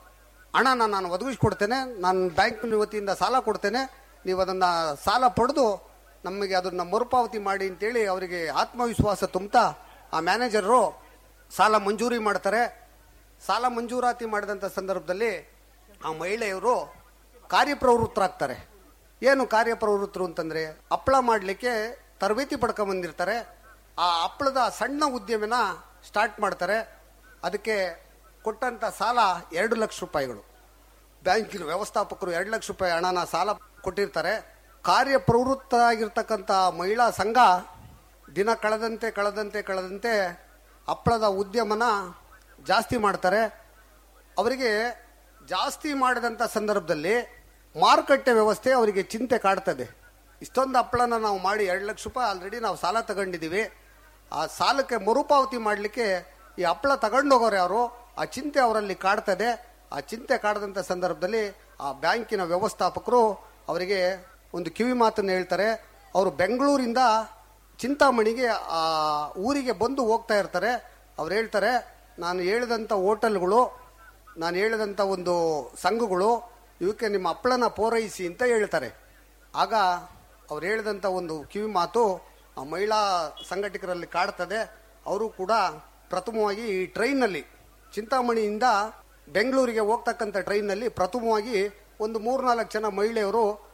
ಹಣನ ನಾನು ಒದಗಿಸ್ಕೊಡ್ತೇನೆ ನಾನು ಬ್ಯಾಂಕ್ ವತಿಯಿಂದ ಸಾಲ ಕೊಡ್ತೇನೆ ನೀವು ಅದನ್ನ ಸಾಲ ಪಡೆದು ನಮಗೆ ಅದನ್ನ ಮರುಪಾವತಿ ಮಾಡಿ ಅಂತೇಳಿ ಅವರಿಗೆ ಆತ್ಮವಿಶ್ವಾಸ ತುಂಬ್ತಾ ಆ ಮ್ಯಾನೇಜರು ಸಾಲ ಮಂಜೂರಿ ಮಾಡ್ತಾರೆ ಸಾಲ ಮಂಜೂರಾತಿ ಮಾಡಿದಂಥ ಸಂದರ್ಭದಲ್ಲಿ ಆ ಮಹಿಳೆಯರು ಕಾರ್ಯಪ್ರವೃತ್ತರಾಗ್ತಾರೆ ಏನು ಕಾರ್ಯಪ್ರವೃತ್ತರು ಅಂತಂದ್ರೆ ಹಪ್ಪಳ ಮಾಡಲಿಕ್ಕೆ ತರಬೇತಿ ಪಡ್ಕೊಂಬಂದಿರ್ತಾರೆ ಆ ಹಪ್ಪಳದ ಸಣ್ಣ ಉದ್ಯಮನ ಸ್ಟಾರ್ಟ್ ಮಾಡ್ತಾರೆ ಅದಕ್ಕೆ ಕೊಟ್ಟಂತ ಸಾಲ ಎರಡು ಲಕ್ಷ ರೂಪಾಯಿಗಳು ಬ್ಯಾಂಕಿನ ವ್ಯವಸ್ಥಾಪಕರು ಎರಡು ಲಕ್ಷ ರೂಪಾಯಿ ಹಣನ ಸಾಲ ಕೊಟ್ಟಿರ್ತಾರೆ ಕಾರ್ಯಪ್ರವೃತ್ತ ಆಗಿರ್ತಕ್ಕಂಥ ಮಹಿಳಾ ಸಂಘ ದಿನ ಕಳೆದಂತೆ ಕಳೆದಂತೆ ಕಳೆದಂತೆ ಹಪ್ಪಳದ ಉದ್ಯಮನ ಜಾಸ್ತಿ ಮಾಡ್ತಾರೆ ಅವರಿಗೆ ಜಾಸ್ತಿ ಮಾಡಿದಂಥ ಸಂದರ್ಭದಲ್ಲಿ ಮಾರುಕಟ್ಟೆ ವ್ಯವಸ್ಥೆ ಅವರಿಗೆ ಚಿಂತೆ ಕಾಡ್ತದೆ ಇಷ್ಟೊಂದು ಹಪ್ಪಳನ ನಾವು ಮಾಡಿ ಎರಡು ಲಕ್ಷ ರೂಪಾಯಿ ಆಲ್ರೆಡಿ ನಾವು ಸಾಲ ತಗೊಂಡಿದ್ದೀವಿ ಆ ಸಾಲಕ್ಕೆ ಮರುಪಾವತಿ ಮಾಡಲಿಕ್ಕೆ ಈ ಹಪ್ಪಳ ತಗೊಂಡೋಗೋರು ಯಾರು ಆ ಚಿಂತೆ ಅವರಲ್ಲಿ ಕಾಡ್ತದೆ ಆ ಚಿಂತೆ ಕಾಡದಂಥ ಸಂದರ್ಭದಲ್ಲಿ ಆ ಬ್ಯಾಂಕಿನ ವ್ಯವಸ್ಥಾಪಕರು ಅವರಿಗೆ ಒಂದು ಕಿವಿ ಮಾತನ್ನು ಹೇಳ್ತಾರೆ ಅವರು ಬೆಂಗಳೂರಿಂದ ಚಿಂತಾಮಣಿಗೆ ಆ ಊರಿಗೆ ಬಂದು ಹೋಗ್ತಾ ಇರ್ತಾರೆ ಅವ್ರು ಹೇಳ್ತಾರೆ ನಾನು ಹೇಳಿದಂಥ ಹೋಟೆಲ್ಗಳು ನಾನು ಹೇಳಿದಂಥ ಒಂದು ಸಂಘಗಳು ಇವಕ್ಕೆ ನಿಮ್ಮ ಹಪ್ಪಳನ ಪೂರೈಸಿ ಅಂತ ಹೇಳ್ತಾರೆ ಆಗ ಅವ್ರು ಹೇಳಿದಂಥ ಒಂದು ಕಿವಿ ಮಾತು ಆ ಮಹಿಳಾ ಸಂಘಟಕರಲ್ಲಿ ಕಾಡ್ತದೆ ಅವರು ಕೂಡ ಪ್ರಥಮವಾಗಿ ಈ ಟ್ರೈನ್ನಲ್ಲಿ ಚಿಂತಾಮಣಿಯಿಂದ ಬೆಂಗಳೂರಿಗೆ ಹೋಗ್ತಕ್ಕಂಥ ಟ್ರೈನ್ನಲ್ಲಿ ಪ್ರಥಮವಾಗಿ ಒಂದು ಮೂರ್ನಾಲ್ಕು ಜನ ಮಹಿಳೆಯರು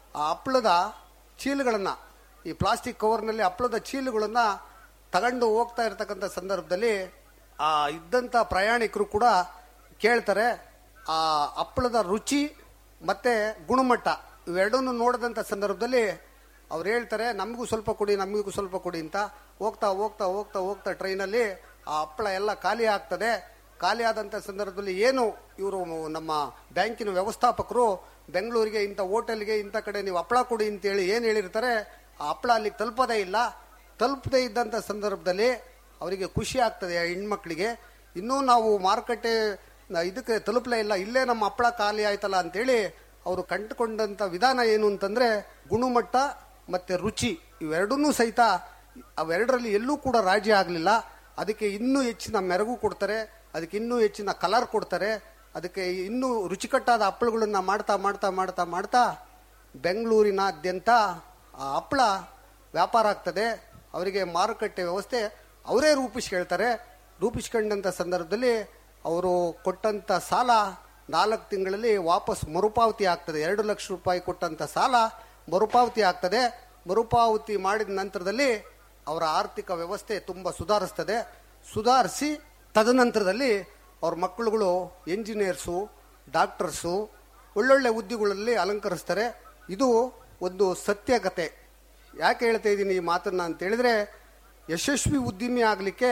ಆ ಹಪ್ಪಳದ ಚೀಲಗಳನ್ನು ಈ ಪ್ಲಾಸ್ಟಿಕ್ ಕವರ್ನಲ್ಲಿ ಹಪ್ಪಳದ ಚೀಲಗಳನ್ನು ತಗೊಂಡು ಹೋಗ್ತಾ ಇರ್ತಕ್ಕಂಥ ಸಂದರ್ಭದಲ್ಲಿ ಆ ಇದ್ದಂಥ ಪ್ರಯಾಣಿಕರು ಕೂಡ ಕೇಳ್ತಾರೆ ಆ ಹಪ್ಪಳದ ರುಚಿ ಮತ್ತೆ ಗುಣಮಟ್ಟ ಇವೆರಡನ್ನು ನೋಡಿದಂಥ ಸಂದರ್ಭದಲ್ಲಿ ಅವ್ರು ಹೇಳ್ತಾರೆ ನಮಗೂ ಸ್ವಲ್ಪ ಕೊಡಿ ನಮಗೂ ಸ್ವಲ್ಪ ಕೊಡಿ ಅಂತ ಹೋಗ್ತಾ ಹೋಗ್ತಾ ಹೋಗ್ತಾ ಹೋಗ್ತಾ ಟ್ರೈನಲ್ಲಿ ಆ ಹಪ್ಪಳ ಎಲ್ಲ ಖಾಲಿ ಆಗ್ತದೆ ಖಾಲಿ ಆದಂಥ ಸಂದರ್ಭದಲ್ಲಿ ಏನು ಇವರು ನಮ್ಮ ಬ್ಯಾಂಕಿನ ವ್ಯವಸ್ಥಾಪಕರು ಬೆಂಗಳೂರಿಗೆ ಇಂಥ ಹೋಟೆಲ್ಗೆ ಇಂಥ ಕಡೆ ನೀವು ಹಪ್ಪಳ ಕೊಡಿ ಅಂತೇಳಿ ಏನು ಹೇಳಿರ್ತಾರೆ ಆ ಹಪ್ಪಳ ಅಲ್ಲಿಗೆ ತಲುಪೋದೇ ಇಲ್ಲ ತಲುಪದೇ ಇದ್ದಂಥ ಸಂದರ್ಭದಲ್ಲಿ ಅವರಿಗೆ ಖುಷಿ ಆಗ್ತದೆ ಆ ಹೆಣ್ಮಕ್ಳಿಗೆ ಇನ್ನೂ ನಾವು ಮಾರುಕಟ್ಟೆ ನ- ಇದಕ್ಕೆ ತಲುಪಲೇ ಇಲ್ಲ ಇಲ್ಲೇ ನಮ್ಮ ಹಪ್ಪಳ ಖಾಲಿ ಆಯ್ತಲ್ಲ ಅಂತೇಳಿ ಅವರು ಕಂಡುಕೊಂಡಂಥ ವಿಧಾನ ಏನು ಅಂತಂದ್ರೆ ಗುಣಮಟ್ಟ ಮತ್ತೆ ರುಚಿ ಇವೆರಡನ್ನೂ ಸಹಿತ ಅವೆರಡರಲ್ಲಿ ಎಲ್ಲೂ ಕೂಡ ರಾಜಿ ಆಗಲಿಲ್ಲ ಅದಕ್ಕೆ ಇನ್ನೂ ಹೆಚ್ಚಿನ ಮೆರುಗು ಕೊಡ್ತಾರೆ ಅದಕ್ಕೆ ಇನ್ನೂ ಹೆಚ್ಚಿನ ಕಲರ್ ಕೊಡ್ತಾರೆ ಅದಕ್ಕೆ ಇನ್ನೂ ರುಚಿಕಟ್ಟಾದ ಹಪ್ಪಳಗಳನ್ನ ಮಾಡ್ತಾ ಮಾಡ್ತಾ ಮಾಡ್ತಾ ಮಾಡ್ತಾ ಬೆಂಗಳೂರಿನಾದ್ಯಂತ ಆ ಹಪ್ಪಳ ವ್ಯಾಪಾರ ಆಗ್ತದೆ ಅವರಿಗೆ ಮಾರುಕಟ್ಟೆ ವ್ಯವಸ್ಥೆ ಅವರೇ ರೂಪಿಸ್ಕೊಳ್ತಾರೆ ರೂಪಿಸ್ಕೊಂಡಂಥ ಸಂದರ್ಭದಲ್ಲಿ ಅವರು ಕೊಟ್ಟಂಥ ಸಾಲ ನಾಲ್ಕು ತಿಂಗಳಲ್ಲಿ ವಾಪಸ್ ಮರುಪಾವತಿ ಆಗ್ತದೆ ಎರಡು ಲಕ್ಷ ರೂಪಾಯಿ ಕೊಟ್ಟಂಥ ಸಾಲ ಮರುಪಾವತಿ ಆಗ್ತದೆ ಮರುಪಾವತಿ ಮಾಡಿದ ನಂತರದಲ್ಲಿ ಅವರ ಆರ್ಥಿಕ ವ್ಯವಸ್ಥೆ ತುಂಬ ಸುಧಾರಿಸ್ತದೆ ಸುಧಾರಿಸಿ ತದನಂತರದಲ್ಲಿ ಅವ್ರ ಮಕ್ಕಳುಗಳು ಎಂಜಿನಿಯರ್ಸು ಡಾಕ್ಟರ್ಸು ಒಳ್ಳೊಳ್ಳೆ ಹುದ್ದೆಗಳಲ್ಲಿ ಅಲಂಕರಿಸ್ತಾರೆ ಇದು ಒಂದು ಸತ್ಯಕತೆ ಯಾಕೆ ಹೇಳ್ತಾ ಇದ್ದೀನಿ ಈ ಮಾತನ್ನ ಅಂತ ಹೇಳಿದ್ರೆ ಯಶಸ್ವಿ ಉದ್ಯಮಿ ಆಗಲಿಕ್ಕೆ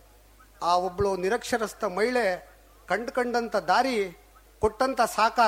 ಆ ಒಬ್ಬಳು ನಿರಕ್ಷರಸ್ಥ ಮಹಿಳೆ ಕಂಡುಕೊಂಡಂಥ ದಾರಿ ಕೊಟ್ಟಂಥ ಸಹಕಾರ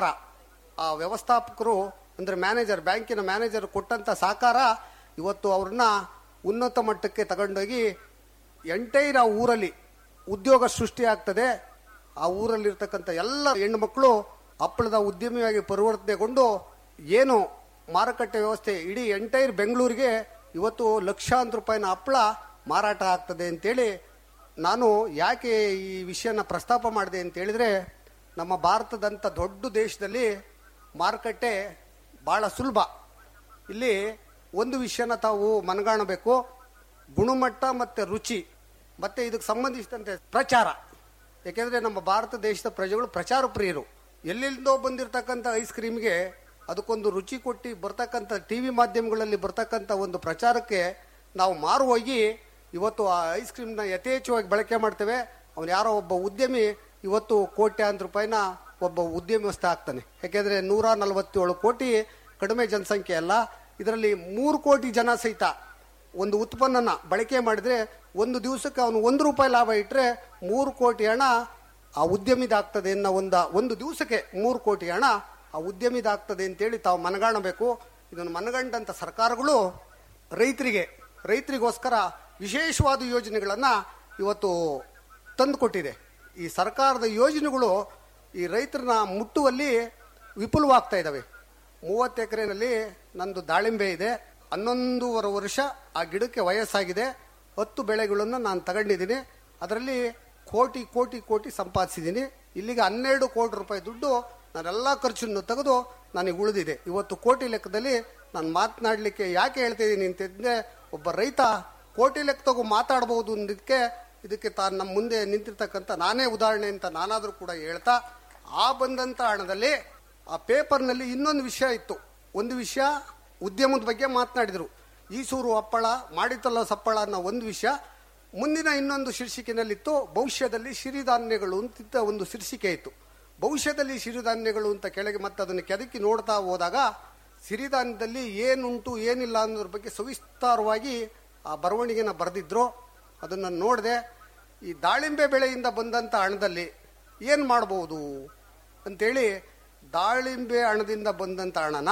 ಆ ವ್ಯವಸ್ಥಾಪಕರು ಅಂದರೆ ಮ್ಯಾನೇಜರ್ ಬ್ಯಾಂಕಿನ ಮ್ಯಾನೇಜರ್ ಕೊಟ್ಟಂಥ ಸಹಕಾರ ಇವತ್ತು ಅವ್ರನ್ನ ಉನ್ನತ ಮಟ್ಟಕ್ಕೆ ತಗೊಂಡೋಗಿ ಎಂಟೈರ್ ಆ ಊರಲ್ಲಿ ಉದ್ಯೋಗ ಸೃಷ್ಟಿ ಆಗ್ತದೆ ಆ ಊರಲ್ಲಿರ್ತಕ್ಕಂಥ ಎಲ್ಲ ಹೆಣ್ಣುಮಕ್ಕಳು ಹಪ್ಪಳದ ಉದ್ಯಮಿಯಾಗಿ ಪರಿವರ್ತನೆಗೊಂಡು ಏನು ಮಾರುಕಟ್ಟೆ ವ್ಯವಸ್ಥೆ ಇಡೀ ಎಂಟೈರ್ ಬೆಂಗಳೂರಿಗೆ ಇವತ್ತು ಲಕ್ಷಾಂತರ ರೂಪಾಯಿನ ಹಪ್ಪಳ ಮಾರಾಟ ಆಗ್ತದೆ ಅಂತೇಳಿ ನಾನು ಯಾಕೆ ಈ ವಿಷಯನ ಪ್ರಸ್ತಾಪ ಮಾಡಿದೆ ಅಂತ ಹೇಳಿದ್ರೆ ನಮ್ಮ ಭಾರತದಂಥ ದೊಡ್ಡ ದೇಶದಲ್ಲಿ ಮಾರುಕಟ್ಟೆ ಭಾಳ ಸುಲಭ ಇಲ್ಲಿ ಒಂದು ವಿಷಯನ ತಾವು ಮನಗಾಣಬೇಕು ಗುಣಮಟ್ಟ ಮತ್ತು ರುಚಿ ಮತ್ತು ಇದಕ್ಕೆ ಸಂಬಂಧಿಸಿದಂತೆ ಪ್ರಚಾರ ಯಾಕೆಂದರೆ ನಮ್ಮ ಭಾರತ ದೇಶದ ಪ್ರಜೆಗಳು ಪ್ರಚಾರ ಪ್ರಿಯರು ಎಲ್ಲಿಂದೋ ಬಂದಿರತಕ್ಕಂಥ ಐಸ್ ಕ್ರೀಮ್ಗೆ ಅದಕ್ಕೊಂದು ರುಚಿ ಕೊಟ್ಟು ಬರ್ತಕ್ಕಂಥ ಟಿ ವಿ ಮಾಧ್ಯಮಗಳಲ್ಲಿ ಬರ್ತಕ್ಕಂಥ ಒಂದು ಪ್ರಚಾರಕ್ಕೆ ನಾವು ಮಾರು ಹೋಗಿ ಇವತ್ತು ಆ ಐಸ್ ಕ್ರೀಮ್ನ ಯಥೇಚ್ಛವಾಗಿ ಬಳಕೆ ಮಾಡ್ತೇವೆ ಅವನು ಯಾರೋ ಒಬ್ಬ ಉದ್ಯಮಿ ಇವತ್ತು ಕೋಟ್ಯಾಂತರ ರೂಪಾಯಿನ ಒಬ್ಬ ಉದ್ಯಮಸ್ಥ ಆಗ್ತಾನೆ ಯಾಕೆಂದರೆ ನೂರ ನಲವತ್ತೇಳು ಕೋಟಿ ಕಡಿಮೆ ಜನಸಂಖ್ಯೆ ಅಲ್ಲ ಇದರಲ್ಲಿ ಮೂರು ಕೋಟಿ ಜನ ಸಹಿತ ಒಂದು ಉತ್ಪನ್ನನ ಬಳಕೆ ಮಾಡಿದ್ರೆ ಒಂದು ದಿವಸಕ್ಕೆ ಅವನು ಒಂದು ರೂಪಾಯಿ ಲಾಭ ಇಟ್ಟರೆ ಮೂರು ಕೋಟಿ ಹಣ ಆ ಉದ್ಯಮಿದಾಗ್ತದೆ ಅನ್ನೋ ಒಂದು ಒಂದು ದಿವಸಕ್ಕೆ ಮೂರು ಕೋಟಿ ಹಣ ಆ ಉದ್ಯಮಿದಾಗ್ತದೆ ಅಂತೇಳಿ ತಾವು ಮನಗಾಣಬೇಕು ಇದನ್ನು ಮನಗಂಡಂಥ ಸರ್ಕಾರಗಳು ರೈತರಿಗೆ ರೈತರಿಗೋಸ್ಕರ ವಿಶೇಷವಾದ ಯೋಜನೆಗಳನ್ನು ಇವತ್ತು ತಂದುಕೊಟ್ಟಿದೆ ಈ ಸರ್ಕಾರದ ಯೋಜನೆಗಳು ಈ ರೈತರನ್ನ ಮುಟ್ಟುವಲ್ಲಿ ವಿಪುಲವಾಗ್ತಾ ಇದ್ದಾವೆ ಮೂವತ್ತು ಎಕರೆನಲ್ಲಿ ನಂದು ದಾಳಿಂಬೆ ಇದೆ ಹನ್ನೊಂದೂವರೆ ವರ್ಷ ಆ ಗಿಡಕ್ಕೆ ವಯಸ್ಸಾಗಿದೆ ಹತ್ತು ಬೆಳೆಗಳನ್ನು ನಾನು ತಗೊಂಡಿದ್ದೀನಿ ಅದರಲ್ಲಿ ಕೋಟಿ ಕೋಟಿ ಕೋಟಿ ಸಂಪಾದಿಸಿದ್ದೀನಿ ಇಲ್ಲಿಗೆ ಹನ್ನೆರಡು ಕೋಟಿ ರೂಪಾಯಿ ದುಡ್ಡು ನಾನೆಲ್ಲ ಖರ್ಚನ್ನು ತೆಗೆದು ನನಗೆ ಉಳಿದಿದೆ ಇವತ್ತು ಕೋಟಿ ಲೆಕ್ಕದಲ್ಲಿ ನಾನು ಮಾತನಾಡಲಿಕ್ಕೆ ಯಾಕೆ ಹೇಳ್ತಾ ಇದ್ದೀನಿ ಅಂತಂದ್ರೆ ಒಬ್ಬ ರೈತ ಕೋಟಿ ಲೆಕ್ಕ ತಗೋ ಮಾತಾಡಬಹುದು ಅನ್ನೋದಕ್ಕೆ ಇದಕ್ಕೆ ತಾನು ನಮ್ಮ ಮುಂದೆ ನಿಂತಿರ್ತಕ್ಕಂಥ ನಾನೇ ಉದಾಹರಣೆ ಅಂತ ನಾನಾದರೂ ಕೂಡ ಹೇಳ್ತಾ ಆ ಬಂದಂಥ ಹಣದಲ್ಲಿ ಆ ಪೇಪರ್ನಲ್ಲಿ ಇನ್ನೊಂದು ವಿಷಯ ಇತ್ತು ಒಂದು ವಿಷಯ ಉದ್ಯಮದ ಬಗ್ಗೆ ಮಾತನಾಡಿದರು ಈಸೂರು ಹಪ್ಪಳ ಮಾಡಿತಲ್ಲ ಸಪ್ಪಳ ಅನ್ನೋ ಒಂದು ವಿಷಯ ಮುಂದಿನ ಇನ್ನೊಂದು ಶೀರ್ಷಿಕೆನಲ್ಲಿತ್ತು ಭವಿಷ್ಯದಲ್ಲಿ ಸಿರಿಧಾನ್ಯಗಳು ಅಂತಿದ್ದ ಒಂದು ಶೀರ್ಷಿಕೆ ಇತ್ತು ಭವಿಷ್ಯದಲ್ಲಿ ಸಿರಿಧಾನ್ಯಗಳು ಅಂತ ಕೆಳಗೆ ಮತ್ತೆ ಅದನ್ನು ಕೆದಕಿ ನೋಡ್ತಾ ಹೋದಾಗ ಸಿರಿಧಾನ್ಯದಲ್ಲಿ ಏನುಂಟು ಏನಿಲ್ಲ ಅನ್ನೋದ್ರ ಬಗ್ಗೆ ಸವಿಸ್ತಾರವಾಗಿ ಆ ಬರವಣಿಗೆನ ಬರೆದಿದ್ರು ಅದನ್ನು ನೋಡಿದೆ ಈ ದಾಳಿಂಬೆ ಬೆಳೆಯಿಂದ ಬಂದಂಥ ಹಣದಲ್ಲಿ ಏನು ಮಾಡ್ಬೋದು ಅಂತೇಳಿ ದಾಳಿಂಬೆ ಹಣದಿಂದ ಬಂದಂಥ ಹಣನ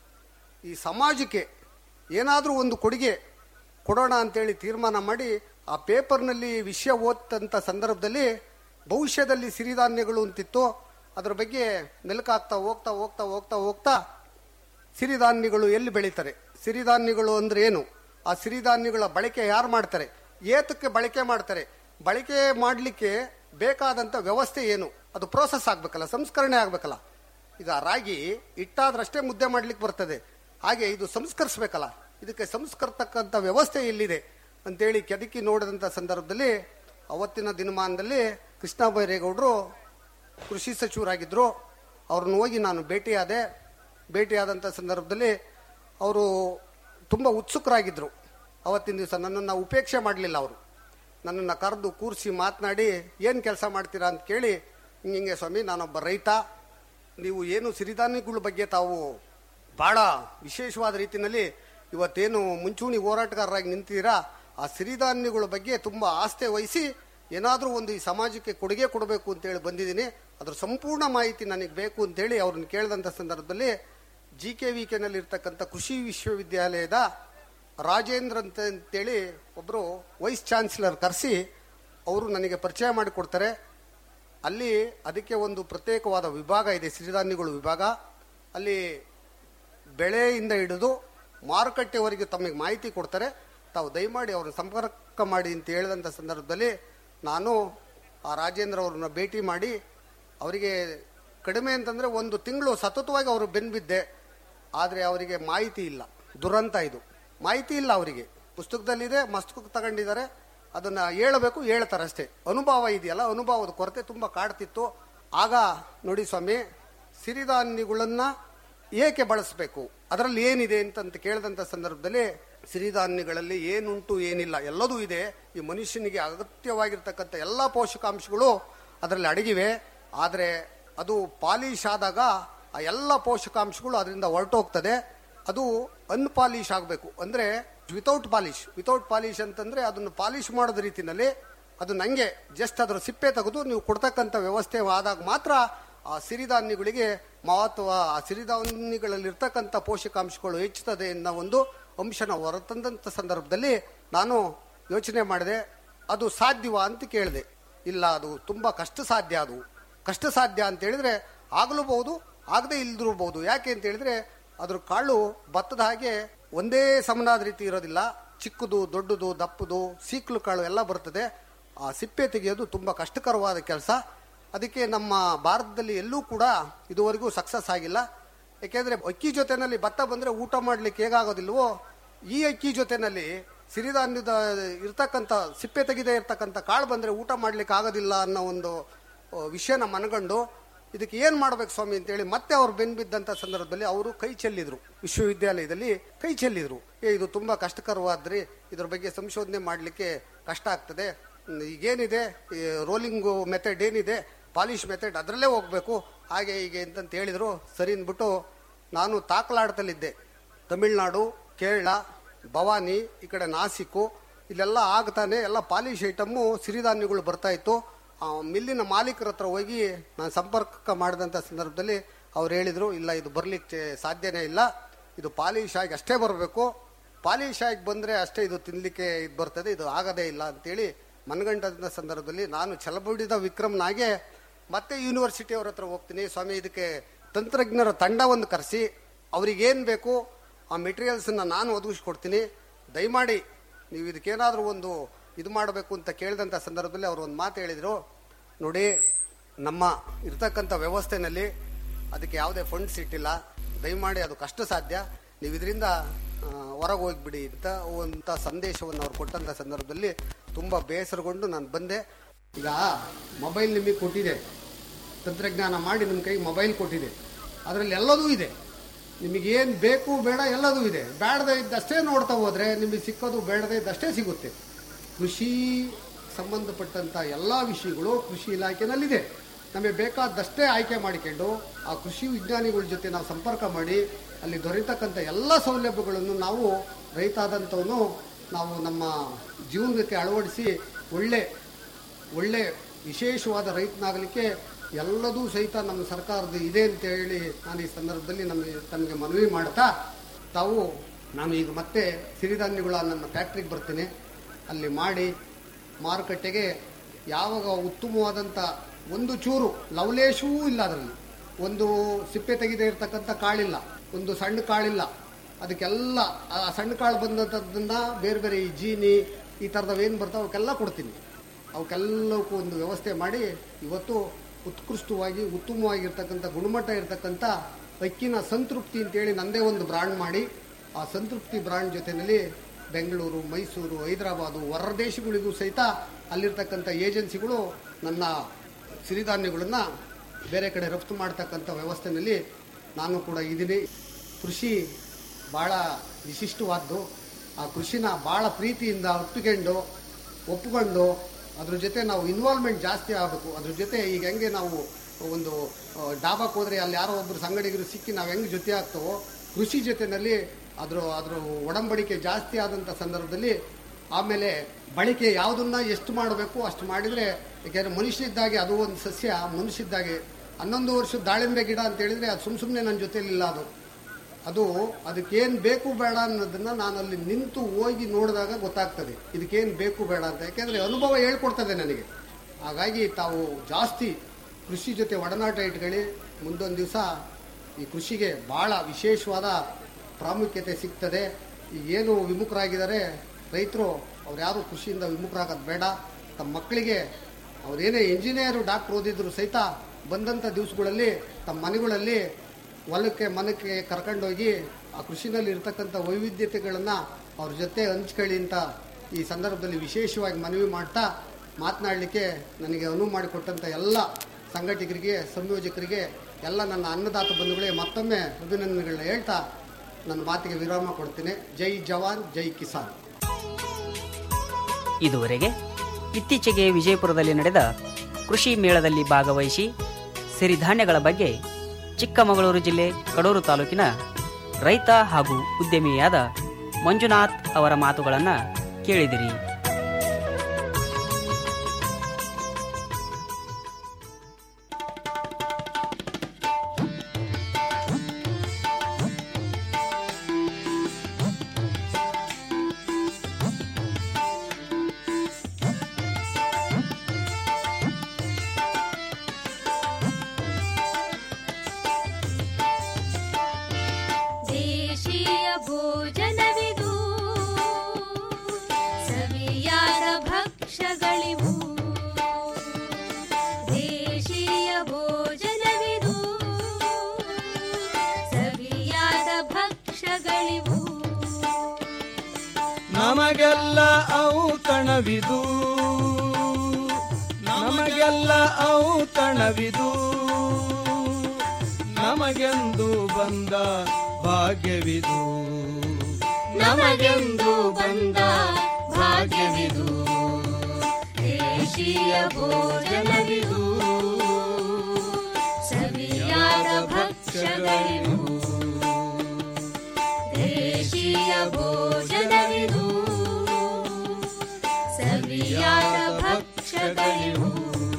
ಈ ಸಮಾಜಕ್ಕೆ ಏನಾದರೂ ಒಂದು ಕೊಡುಗೆ ಕೊಡೋಣ ಅಂತೇಳಿ ತೀರ್ಮಾನ ಮಾಡಿ ಆ ಪೇಪರ್ನಲ್ಲಿ ವಿಷಯ ಓದ್ತಂಥ ಸಂದರ್ಭದಲ್ಲಿ ಭವಿಷ್ಯದಲ್ಲಿ ಸಿರಿಧಾನ್ಯಗಳು ಅಂತಿತ್ತು ಅದರ ಬಗ್ಗೆ ಮೆಲುಕಾಗ್ತಾ ಹೋಗ್ತಾ ಹೋಗ್ತಾ ಹೋಗ್ತಾ ಹೋಗ್ತಾ ಸಿರಿಧಾನ್ಯಗಳು ಎಲ್ಲಿ ಬೆಳೀತಾರೆ ಸಿರಿಧಾನ್ಯಗಳು ಅಂದ್ರೆ ಏನು ಆ ಸಿರಿಧಾನ್ಯಗಳ ಬಳಕೆ ಯಾರು ಮಾಡ್ತಾರೆ ಏತಕ್ಕೆ ಬಳಕೆ ಮಾಡ್ತಾರೆ ಬಳಕೆ ಮಾಡಲಿಕ್ಕೆ ಬೇಕಾದಂಥ ವ್ಯವಸ್ಥೆ ಏನು ಅದು ಪ್ರೋಸೆಸ್ ಆಗಬೇಕಲ್ಲ ಸಂಸ್ಕರಣೆ ಆಗಬೇಕಲ್ಲ ಈಗ ರಾಗಿ ಇಟ್ಟಾದ್ರಷ್ಟೇ ಮುದ್ದೆ ಮಾಡ್ಲಿಕ್ಕೆ ಬರ್ತದೆ ಹಾಗೆ ಇದು ಸಂಸ್ಕರಿಸ್ಬೇಕಲ್ಲ ಇದಕ್ಕೆ ಸಂಸ್ಕರ್ತಕ್ಕಂಥ ವ್ಯವಸ್ಥೆ ಎಲ್ಲಿದೆ ಅಂತೇಳಿ ಕೆದಕಿ ನೋಡಿದಂಥ ಸಂದರ್ಭದಲ್ಲಿ ಅವತ್ತಿನ ದಿನಮಾನದಲ್ಲಿ ಕೃಷ್ಣ ಬೈರೇಗೌಡರು ಕೃಷಿ ಸಚಿವರಾಗಿದ್ದರು ಅವ್ರನ್ನ ಹೋಗಿ ನಾನು ಭೇಟಿಯಾದೆ ಭೇಟಿಯಾದಂಥ ಸಂದರ್ಭದಲ್ಲಿ ಅವರು ತುಂಬ ಉತ್ಸುಕರಾಗಿದ್ದರು ಅವತ್ತಿನ ದಿವಸ ನನ್ನನ್ನು ಉಪೇಕ್ಷೆ ಮಾಡಲಿಲ್ಲ ಅವರು ನನ್ನನ್ನು ಕರೆದು ಕೂರಿಸಿ ಮಾತನಾಡಿ ಏನು ಕೆಲಸ ಮಾಡ್ತೀರಾ ಅಂತ ಕೇಳಿ ಹಿಂಗೆ ಸ್ವಾಮಿ ನಾನೊಬ್ಬ ರೈತ ನೀವು ಏನು ಸಿರಿಧಾನ್ಯಗಳ ಬಗ್ಗೆ ತಾವು ಭಾಳ ವಿಶೇಷವಾದ ರೀತಿಯಲ್ಲಿ ಇವತ್ತೇನು ಮುಂಚೂಣಿ ಹೋರಾಟಗಾರರಾಗಿ ನಿಂತಿದ್ದೀರಾ ಆ ಸಿರಿಧಾನ್ಯಗಳ ಬಗ್ಗೆ ತುಂಬ ಆಸ್ಥೆ ವಹಿಸಿ ಏನಾದರೂ ಒಂದು ಈ ಸಮಾಜಕ್ಕೆ ಕೊಡುಗೆ ಕೊಡಬೇಕು ಅಂತೇಳಿ ಬಂದಿದ್ದೀನಿ ಅದ್ರ ಸಂಪೂರ್ಣ ಮಾಹಿತಿ ನನಗೆ ಬೇಕು ಅಂತೇಳಿ ಅವ್ರನ್ನ ಕೇಳಿದಂಥ ಸಂದರ್ಭದಲ್ಲಿ ಜಿ ಕೆ ವಿ ಕೆನಲ್ಲಿ ಇರ್ತಕ್ಕಂಥ ಕೃಷಿ ವಿಶ್ವವಿದ್ಯಾಲಯದ ರಾಜೇಂದ್ರ ಅಂತ ಅಂತೇಳಿ ಒಬ್ಬರು ವೈಸ್ ಚಾನ್ಸಲರ್ ಕರೆಸಿ ಅವರು ನನಗೆ ಪರಿಚಯ ಮಾಡಿಕೊಡ್ತಾರೆ ಅಲ್ಲಿ ಅದಕ್ಕೆ ಒಂದು ಪ್ರತ್ಯೇಕವಾದ ವಿಭಾಗ ಇದೆ ಸಿರಿಧಾನ್ಯಗಳು ವಿಭಾಗ ಅಲ್ಲಿ ಬೆಳೆಯಿಂದ ಹಿಡಿದು ಮಾರುಕಟ್ಟೆವರೆಗೆ ತಮಗೆ ಮಾಹಿತಿ ಕೊಡ್ತಾರೆ ತಾವು ದಯಮಾಡಿ ಅವ್ರನ್ನ ಸಂಪರ್ಕ ಮಾಡಿ ಅಂತ ಹೇಳಿದಂಥ ಸಂದರ್ಭದಲ್ಲಿ ನಾನು ಆ ರಾಜೇಂದ್ರ ಅವ್ರನ್ನ ಭೇಟಿ ಮಾಡಿ ಅವರಿಗೆ ಕಡಿಮೆ ಅಂತಂದರೆ ಒಂದು ತಿಂಗಳು ಸತತವಾಗಿ ಅವರು ಬೆನ್ಬಿದ್ದೆ ಆದರೆ ಅವರಿಗೆ ಮಾಹಿತಿ ಇಲ್ಲ ದುರಂತ ಇದು ಮಾಹಿತಿ ಇಲ್ಲ ಅವರಿಗೆ ಪುಸ್ತಕದಲ್ಲಿದೆ ಮಸ್ತಕ ತಗೊಂಡಿದ್ದಾರೆ ಅದನ್ನು ಹೇಳಬೇಕು ಹೇಳ್ತಾರೆ ಅಷ್ಟೇ ಅನುಭವ ಇದೆಯಲ್ಲ ಅನುಭವದ ಕೊರತೆ ತುಂಬ ಕಾಡ್ತಿತ್ತು ಆಗ ನೋಡಿ ಸ್ವಾಮಿ ಸಿರಿಧಾನ್ಯಗಳನ್ನ ಏಕೆ ಬಳಸಬೇಕು ಅದರಲ್ಲಿ ಏನಿದೆ ಅಂತಂತ ಕೇಳಿದಂಥ ಸಂದರ್ಭದಲ್ಲಿ ಸಿರಿಧಾನ್ಯಗಳಲ್ಲಿ ಏನುಂಟು ಏನಿಲ್ಲ ಎಲ್ಲದೂ ಇದೆ ಈ ಮನುಷ್ಯನಿಗೆ ಅಗತ್ಯವಾಗಿರ್ತಕ್ಕಂಥ ಎಲ್ಲ ಪೋಷಕಾಂಶಗಳು ಅದರಲ್ಲಿ ಅಡಗಿವೆ ಆದರೆ ಅದು ಪಾಲಿಶ್ ಆದಾಗ ಆ ಎಲ್ಲ ಪೋಷಕಾಂಶಗಳು ಅದರಿಂದ ಹೊರಟೋಗ್ತದೆ ಅದು ಅನ್ಪಾಲಿಶ್ ಆಗಬೇಕು ಅಂದರೆ ವಿತೌಟ್ ಪಾಲಿಶ್ ವಿತೌಟ್ ಪಾಲಿಶ್ ಅಂತಂದ್ರೆ ಅದನ್ನು ಪಾಲಿಶ್ ಮಾಡೋದ ರೀತಿನಲ್ಲಿ ಅದು ನಂಗೆ ಜಸ್ಟ್ ಅದರ ಸಿಪ್ಪೆ ತೆಗೆದು ನೀವು ಕೊಡ್ತಕ್ಕಂಥ ವ್ಯವಸ್ಥೆ ಆದಾಗ ಮಾತ್ರ ಆ ಸಿರಿಧಾನ್ಯಗಳಿಗೆ ಮಹತ್ವ ಆ ಸಿರಿಧಾನ್ಯಗಳಲ್ಲಿರ್ತಕ್ಕಂಥ ಪೋಷಕಾಂಶಗಳು ಹೆಚ್ಚುತ್ತದೆ ಅನ್ನೋ ಒಂದು ಅಂಶನ ಹೊರತಂದಂಥ ಸಂದರ್ಭದಲ್ಲಿ ನಾನು ಯೋಚನೆ ಮಾಡಿದೆ ಅದು ಸಾಧ್ಯವಾ ಅಂತ ಕೇಳಿದೆ ಇಲ್ಲ ಅದು ತುಂಬ ಕಷ್ಟ ಸಾಧ್ಯ ಅದು ಕಷ್ಟ ಸಾಧ್ಯ ಅಂತ ಹೇಳಿದ್ರೆ ಆಗಲೂಬಹುದು ಆಗದೆ ಇಲ್ದಿರಬಹುದು ಯಾಕೆ ಅಂತ ಹೇಳಿದ್ರೆ ಅದ್ರ ಕಾಳು ಭತ್ತದ ಹಾಗೆ ಒಂದೇ ಸಮನಾದ ರೀತಿ ಇರೋದಿಲ್ಲ ಚಿಕ್ಕದು ದೊಡ್ಡದು ದಪ್ಪದು ಸೀಕ್ಲು ಕಾಳು ಎಲ್ಲ ಬರ್ತದೆ ಆ ಸಿಪ್ಪೆ ತೆಗೆಯೋದು ತುಂಬ ಕಷ್ಟಕರವಾದ ಕೆಲಸ ಅದಕ್ಕೆ ನಮ್ಮ ಭಾರತದಲ್ಲಿ ಎಲ್ಲೂ ಕೂಡ ಇದುವರೆಗೂ ಸಕ್ಸಸ್ ಆಗಿಲ್ಲ ಯಾಕೆಂದ್ರೆ ಅಕ್ಕಿ ಜೊತೆನಲ್ಲಿ ಭತ್ತ ಬಂದ್ರೆ ಊಟ ಮಾಡ್ಲಿಕ್ಕೆ ಹೇಗಾಗೋದಿಲ್ವೋ ಈ ಅಕ್ಕಿ ಜೊತೆನಲ್ಲಿ ಸಿರಿಧಾನ್ಯದ ಇರ್ತಕ್ಕಂಥ ಸಿಪ್ಪೆ ತೆಗೆದೇ ಇರ್ತಕ್ಕಂಥ ಕಾಳು ಬಂದ್ರೆ ಊಟ ಮಾಡ್ಲಿಕ್ಕೆ ಆಗೋದಿಲ್ಲ ಅನ್ನೋ ಒಂದು ಆ, ವಿಷಯನ ಮನಗಂಡು ಇದಕ್ಕೆ ಏನ್ ಮಾಡ್ಬೇಕು ಸ್ವಾಮಿ ಅಂತೇಳಿ ಮತ್ತೆ ಅವ್ರು ಬೆನ್ಬಿದ್ದಂತ ಸಂದರ್ಭದಲ್ಲಿ ಅವರು ಕೈ ಚೆಲ್ಲಿದ್ರು ವಿಶ್ವವಿದ್ಯಾಲಯದಲ್ಲಿ ಕೈ ಚೆಲ್ಲಿದ್ರು ಏ ಇದು ತುಂಬಾ ಕಷ್ಟಕರವಾದ್ರಿ ಇದ್ರ ಬಗ್ಗೆ ಸಂಶೋಧನೆ ಮಾಡ್ಲಿಕ್ಕೆ ಕಷ್ಟ ಆಗ್ತದೆ ಹ್ಮ್, ಈಗೇನಿದೆ ರೋಲಿಂಗ್ ಮೆಥಡ್ ಏನಿದೆ ಪಾಲಿಶ್ ಮೆಥಡ್ ಅದರಲ್ಲೇ ಹೋಗ್ಬೇಕು ಹಾಗೆ ಹೀಗೆ ಅಂತಂತ ಹೇಳಿದ್ರು ಸರಿ ಅಂದ್ಬಿಟ್ಟು ನಾನು ತಾಕಲಾಟದಲ್ಲಿದ್ದೆ ತಮಿಳ್ನಾಡು ಕೇರಳ ಭವಾನಿ ಈ ಕಡೆ ನಾಸಿಕ್ಕು ಇಲ್ಲೆಲ್ಲ ಆಗ್ತಾನೆ ಎಲ್ಲ ಪಾಲಿಶ್ ಐಟಮ್ಮು ಸಿರಿಧಾನ್ಯಗಳು ಬರ್ತಾ ಇತ್ತು ಆ ಮಿಲ್ಲಿನ ಮಾಲೀಕರ ಹತ್ರ ಹೋಗಿ ನಾನು ಸಂಪರ್ಕ ಮಾಡಿದಂಥ ಸಂದರ್ಭದಲ್ಲಿ ಅವ್ರು ಹೇಳಿದರು ಇಲ್ಲ ಇದು ಬರಲಿಕ್ಕೆ ಸಾಧ್ಯನೇ ಇಲ್ಲ ಇದು ಪಾಲಿಶ್ ಆಗಿ ಅಷ್ಟೇ ಬರಬೇಕು ಪಾಲಿಶ್ ಆಗಿ ಬಂದರೆ ಅಷ್ಟೇ ಇದು ತಿನ್ನಲಿಕ್ಕೆ ಇದು ಬರ್ತದೆ ಇದು ಆಗದೇ ಇಲ್ಲ ಅಂತೇಳಿ ಮನಗಂಡದ ಸಂದರ್ಭದಲ್ಲಿ ನಾನು ಛಲಬುಡಿದ ವಿಕ್ರಮ್ನಾಗೆ ಮತ್ತೆ ಯೂನಿವರ್ಸಿಟಿ ಅವ್ರ ಹತ್ರ ಹೋಗ್ತೀನಿ ಸ್ವಾಮಿ ಇದಕ್ಕೆ ತಂತ್ರಜ್ಞರ ತಂಡ ಒಂದು ಕರೆಸಿ ಅವ್ರಿಗೇನು ಬೇಕು ಆ ಮೆಟೀರಿಯಲ್ಸನ್ನ ನಾನು ಒದಗಿಸ್ಕೊಡ್ತೀನಿ ದಯಮಾಡಿ ನೀವು ಇದಕ್ಕೇನಾದರೂ ಒಂದು ಇದು ಮಾಡಬೇಕು ಅಂತ ಕೇಳಿದಂಥ ಸಂದರ್ಭದಲ್ಲಿ ಅವರು ಒಂದು ಮಾತು ಹೇಳಿದರು ನೋಡಿ ನಮ್ಮ ಇರ್ತಕ್ಕಂಥ ವ್ಯವಸ್ಥೆನಲ್ಲಿ ಅದಕ್ಕೆ ಯಾವುದೇ ಫಂಡ್ಸ್ ಇಟ್ಟಿಲ್ಲ ದಯಮಾಡಿ ಅದು ಕಷ್ಟ ಸಾಧ್ಯ ನೀವು ಇದರಿಂದ ಹೊರಗೆ ಹೋಗ್ಬಿಡಿ ಅಂತ ಅಂತ ಸಂದೇಶವನ್ನು ಅವ್ರು ಕೊಟ್ಟಂಥ ಸಂದರ್ಭದಲ್ಲಿ ತುಂಬ ಬೇಸರಗೊಂಡು ನಾನು ಬಂದೆ ಈಗ ಮೊಬೈಲ್ ನಿಮಗೆ ಕೊಟ್ಟಿದೆ ತಂತ್ರಜ್ಞಾನ ಮಾಡಿ ನಿಮ್ಮ ಕೈಗೆ ಮೊಬೈಲ್ ಕೊಟ್ಟಿದೆ ಅದರಲ್ಲಿ ಎಲ್ಲದೂ ಇದೆ ನಿಮಗೇನು ಬೇಕು ಬೇಡ ಎಲ್ಲದೂ ಇದೆ ಬೇಡದೇ ಇದ್ದಷ್ಟೇ ನೋಡ್ತಾ ಹೋದ್ರೆ ನಿಮಗೆ ಸಿಕ್ಕೋದು ಬೇಡದೇ ಇದ್ದಷ್ಟೇ ಸಿಗುತ್ತೆ ಕೃಷಿ ಸಂಬಂಧಪಟ್ಟಂಥ ಎಲ್ಲ ವಿಷಯಗಳು ಕೃಷಿ ಇಲಾಖೆನಲ್ಲಿದೆ ನಮಗೆ ಬೇಕಾದಷ್ಟೇ ಆಯ್ಕೆ ಮಾಡಿಕೊಂಡು ಆ ಕೃಷಿ ವಿಜ್ಞಾನಿಗಳ ಜೊತೆ ನಾವು ಸಂಪರ್ಕ ಮಾಡಿ ಅಲ್ಲಿ ದೊರೆತಕ್ಕಂಥ ಎಲ್ಲ ಸೌಲಭ್ಯಗಳನ್ನು ನಾವು ರೈತ ಆದಂಥವನು ನಾವು ನಮ್ಮ ಜೀವನಕ್ಕೆ ಅಳವಡಿಸಿ ಒಳ್ಳೆ ಒಳ್ಳೆ ವಿಶೇಷವಾದ ರೈತನಾಗಲಿಕ್ಕೆ ಎಲ್ಲದೂ ಸಹಿತ ನಮ್ಮ ಸರ್ಕಾರದ ಇದೆ ಅಂತ ಹೇಳಿ ನಾನು ಈ ಸಂದರ್ಭದಲ್ಲಿ ನಮಗೆ ತಮಗೆ ಮನವಿ ಮಾಡ್ತಾ ತಾವು ನಾನು ಈಗ ಮತ್ತೆ ಸಿರಿಧಾನ್ಯಗಳ ನನ್ನ ಫ್ಯಾಕ್ಟ್ರಿಗೆ ಬರ್ತೀನಿ ಅಲ್ಲಿ ಮಾಡಿ ಮಾರುಕಟ್ಟೆಗೆ ಯಾವಾಗ ಉತ್ತಮವಾದಂಥ ಒಂದು ಚೂರು ಲವಲೇಶವೂ ಇಲ್ಲ ಅದರಲ್ಲಿ ಒಂದು ಸಿಪ್ಪೆ ತೆಗೆದೇ ಇರತಕ್ಕಂಥ ಕಾಳಿಲ್ಲ ಒಂದು ಸಣ್ಣ ಕಾಳಿಲ್ಲ ಅದಕ್ಕೆಲ್ಲ ಆ ಸಣ್ಣ ಕಾಳು ಬಂದಂಥದ್ದನ್ನ ಬೇರೆ ಬೇರೆ ಈ ಜೀನಿ ಈ ಥರದವೇನು ಬರ್ತಾವೆ ಅವಕ್ಕೆಲ್ಲ ಕೊಡ್ತೀನಿ ಅವಕ್ಕೆಲ್ಲಕ್ಕೂ ಒಂದು ವ್ಯವಸ್ಥೆ ಮಾಡಿ ಇವತ್ತು ಉತ್ಕೃಷ್ಟವಾಗಿ ಉತ್ತಮವಾಗಿರ್ತಕ್ಕಂಥ ಗುಣಮಟ್ಟ ಇರತಕ್ಕಂಥ ಅಕ್ಕಿನ ಸಂತೃಪ್ತಿ ಅಂತೇಳಿ ನಂದೇ ಒಂದು ಬ್ರಾಂಡ್ ಮಾಡಿ ಆ ಸಂತೃಪ್ತಿ ಬ್ರಾಂಡ್ ಜೊತೆಯಲ್ಲಿ ಬೆಂಗಳೂರು ಮೈಸೂರು ಹೈದರಾಬಾದು ಹೊರ ದೇಶಗಳಿಗೂ ಸಹಿತ ಅಲ್ಲಿರ್ತಕ್ಕಂಥ ಏಜೆನ್ಸಿಗಳು ನನ್ನ ಸಿರಿಧಾನ್ಯಗಳನ್ನು ಬೇರೆ ಕಡೆ ರಫ್ತು ಮಾಡ್ತಕ್ಕಂಥ ವ್ಯವಸ್ಥೆಯಲ್ಲಿ ನಾನು ಕೂಡ ಇದ್ದೀನಿ ಕೃಷಿ ಭಾಳ ವಿಶಿಷ್ಟವಾದ್ದು ಆ ಕೃಷಿನ ಭಾಳ ಪ್ರೀತಿಯಿಂದ ಒಪ್ಪಿಕೊಂಡು ಒಪ್ಪಿಕೊಂಡು ಅದ್ರ ಜೊತೆ ನಾವು ಇನ್ವಾಲ್ವ್ಮೆಂಟ್ ಜಾಸ್ತಿ ಆಗಬೇಕು ಅದ್ರ ಜೊತೆ ಈಗ ಹೆಂಗೆ ನಾವು ಒಂದು ಆ, ಡಾಬಾಕ್ಕೆ ಹೋದ್ರೆ ಅಲ್ಲಿ ಯಾರೋ ಒಬ್ಬರು ಸಂಗಡಿಗರು ಸಿಕ್ಕಿ ನಾವು ಹೆಂಗೆ ಜೊತೆ ಆಗ್ತವೋ ಕೃಷಿ ಜೊತೆನಲ್ಲಿ ಅದ್ರ ಅದ್ರ ಒಡಂಬಡಿಕೆ ಜಾಸ್ತಿ ಆದಂಥ ಸಂದರ್ಭದಲ್ಲಿ ಆಮೇಲೆ ಬಳಕೆ ಯಾವುದನ್ನ ಎಷ್ಟು ಮಾಡಬೇಕು ಅಷ್ಟು ಮಾಡಿದರೆ ಯಾಕೆಂದರೆ ಮನುಷ್ಯ ಇದ್ದಾಗೆ ಅದು ಒಂದು ಸಸ್ಯ ಮನುಷ್ಯ ಇದ್ದಾಗೆ ಹನ್ನೊಂದು ವರ್ಷದ ದಾಳಿಂಬೆ ಗಿಡ ಅಂತ ಹೇಳಿದ್ರೆ ಅದು ಸುಮ್ ಸುಮ್ಮನೆ ನನ್ನ ಜೊತೆಲಿಲ್ಲ ಅದು ಅದು ಅದಕ್ಕೇನು ಬೇಕು ಬೇಡ ಅನ್ನೋದನ್ನ ನಾನು ಅಲ್ಲಿ ನಿಂತು ಹೋಗಿ ನೋಡಿದಾಗ ಗೊತ್ತಾಗ್ತದೆ ಇದಕ್ಕೇನು ಬೇಕು ಬೇಡ ಅಂತ ಯಾಕೆಂದರೆ ಅನುಭವ ಹೇಳ್ಕೊಡ್ತದೆ ನನಗೆ ಹಾಗಾಗಿ ತಾವು ಜಾಸ್ತಿ ಕೃಷಿ ಜೊತೆ ಒಡನಾಟ ಇಟ್ಕೊಳ್ಳಿ ಮುಂದೊಂದು ದಿವಸ ಈ ಕೃಷಿಗೆ ಭಾಳ ವಿಶೇಷವಾದ ಪ್ರಾಮುಖ್ಯತೆ ಸಿಗ್ತದೆ ಈಗ ಏನು ವಿಮುಖರಾಗಿದ್ದಾರೆ ರೈತರು ಅವ್ರು ಯಾರು ಕೃಷಿಯಿಂದ ವಿಮುಖರಾಗೋದು ಬೇಡ ತಮ್ಮ ಮಕ್ಕಳಿಗೆ ಅವ್ರೇನೇ ಇಂಜಿನಿಯರು ಡಾಕ್ಟ್ರ್ ಓದಿದ್ರು ಸಹಿತ ಬಂದಂಥ ದಿವಸಗಳಲ್ಲಿ ತಮ್ಮ ಮನೆಗಳಲ್ಲಿ ಹೊಲಕ್ಕೆ ಮನಕ್ಕೆ ಕರ್ಕೊಂಡೋಗಿ ಆ ಕೃಷಿನಲ್ಲಿ ಇರ್ತಕ್ಕಂಥ ವೈವಿಧ್ಯತೆಗಳನ್ನು ಅವ್ರ ಜೊತೆ ಹಂಚ್ಕೊಳ್ಳಿ ಅಂತ ಈ ಸಂದರ್ಭದಲ್ಲಿ ವಿಶೇಷವಾಗಿ ಮನವಿ ಮಾಡ್ತಾ ಮಾತನಾಡಲಿಕ್ಕೆ ನನಗೆ ಅನುವು ಮಾಡಿಕೊಟ್ಟಂಥ ಎಲ್ಲ ಸಂಘಟಕರಿಗೆ ಸಂಯೋಜಕರಿಗೆ ಎಲ್ಲ ನನ್ನ ಅನ್ನದಾತ ಬಂಧುಗಳಿಗೆ ಮತ್ತೊಮ್ಮೆ ಅಭಿನಂದನೆಗಳನ್ನ ಹೇಳ್ತಾ ನನ್ನ ಮಾತಿಗೆ ವಿರಾಮ ಕೊಡ್ತೀನಿ ಜೈ ಜವಾನ್ ಜೈ ಕಿಸಾನ್ ಇದುವರೆಗೆ ಇತ್ತೀಚೆಗೆ ವಿಜಯಪುರದಲ್ಲಿ ನಡೆದ ಕೃಷಿ ಮೇಳದಲ್ಲಿ ಭಾಗವಹಿಸಿ ಸಿರಿಧಾನ್ಯಗಳ ಬಗ್ಗೆ ಚಿಕ್ಕಮಗಳೂರು ಜಿಲ್ಲೆ ಕಡೂರು ತಾಲೂಕಿನ ರೈತ ಹಾಗೂ ಉದ್ಯಮಿಯಾದ ಮಂಜುನಾಥ್ ಅವರ ಮಾತುಗಳನ್ನು ಕೇಳಿದಿರಿ ದೇಶೀಯ ಭೋಜನವಿದು ಸವಿಯಾದ ಭಕ್ಷ್ಯಗಳಿವು ದೇಶೀಯ ಭೋಜನವಿದು ಸವಿಯಾದ ಭಕ್ಷ್ಯಗಳಿವು ನಮಗೆಲ್ಲ ಔತಣವಿದು ನಮಗೆಲ್ಲ ಔತಣವಿದು ನಮಗೆಂದು ಬಂದ ಭಾಗ್ಯವಿದು ನಮಗೆಂದು ಬಂದ ಭಾಗ್ಯವಿದು ದೇಶೀಯ ಭೋಜನವಿದು ಸವಿಯಾದ ಭಕ್ಷ್ಯಗಳಿವು ದೇಶೀಯ ಭೋಜನವಿದು ಸವಿಯಾದ ಭಕ್ಷ್ಯಗಳಿವು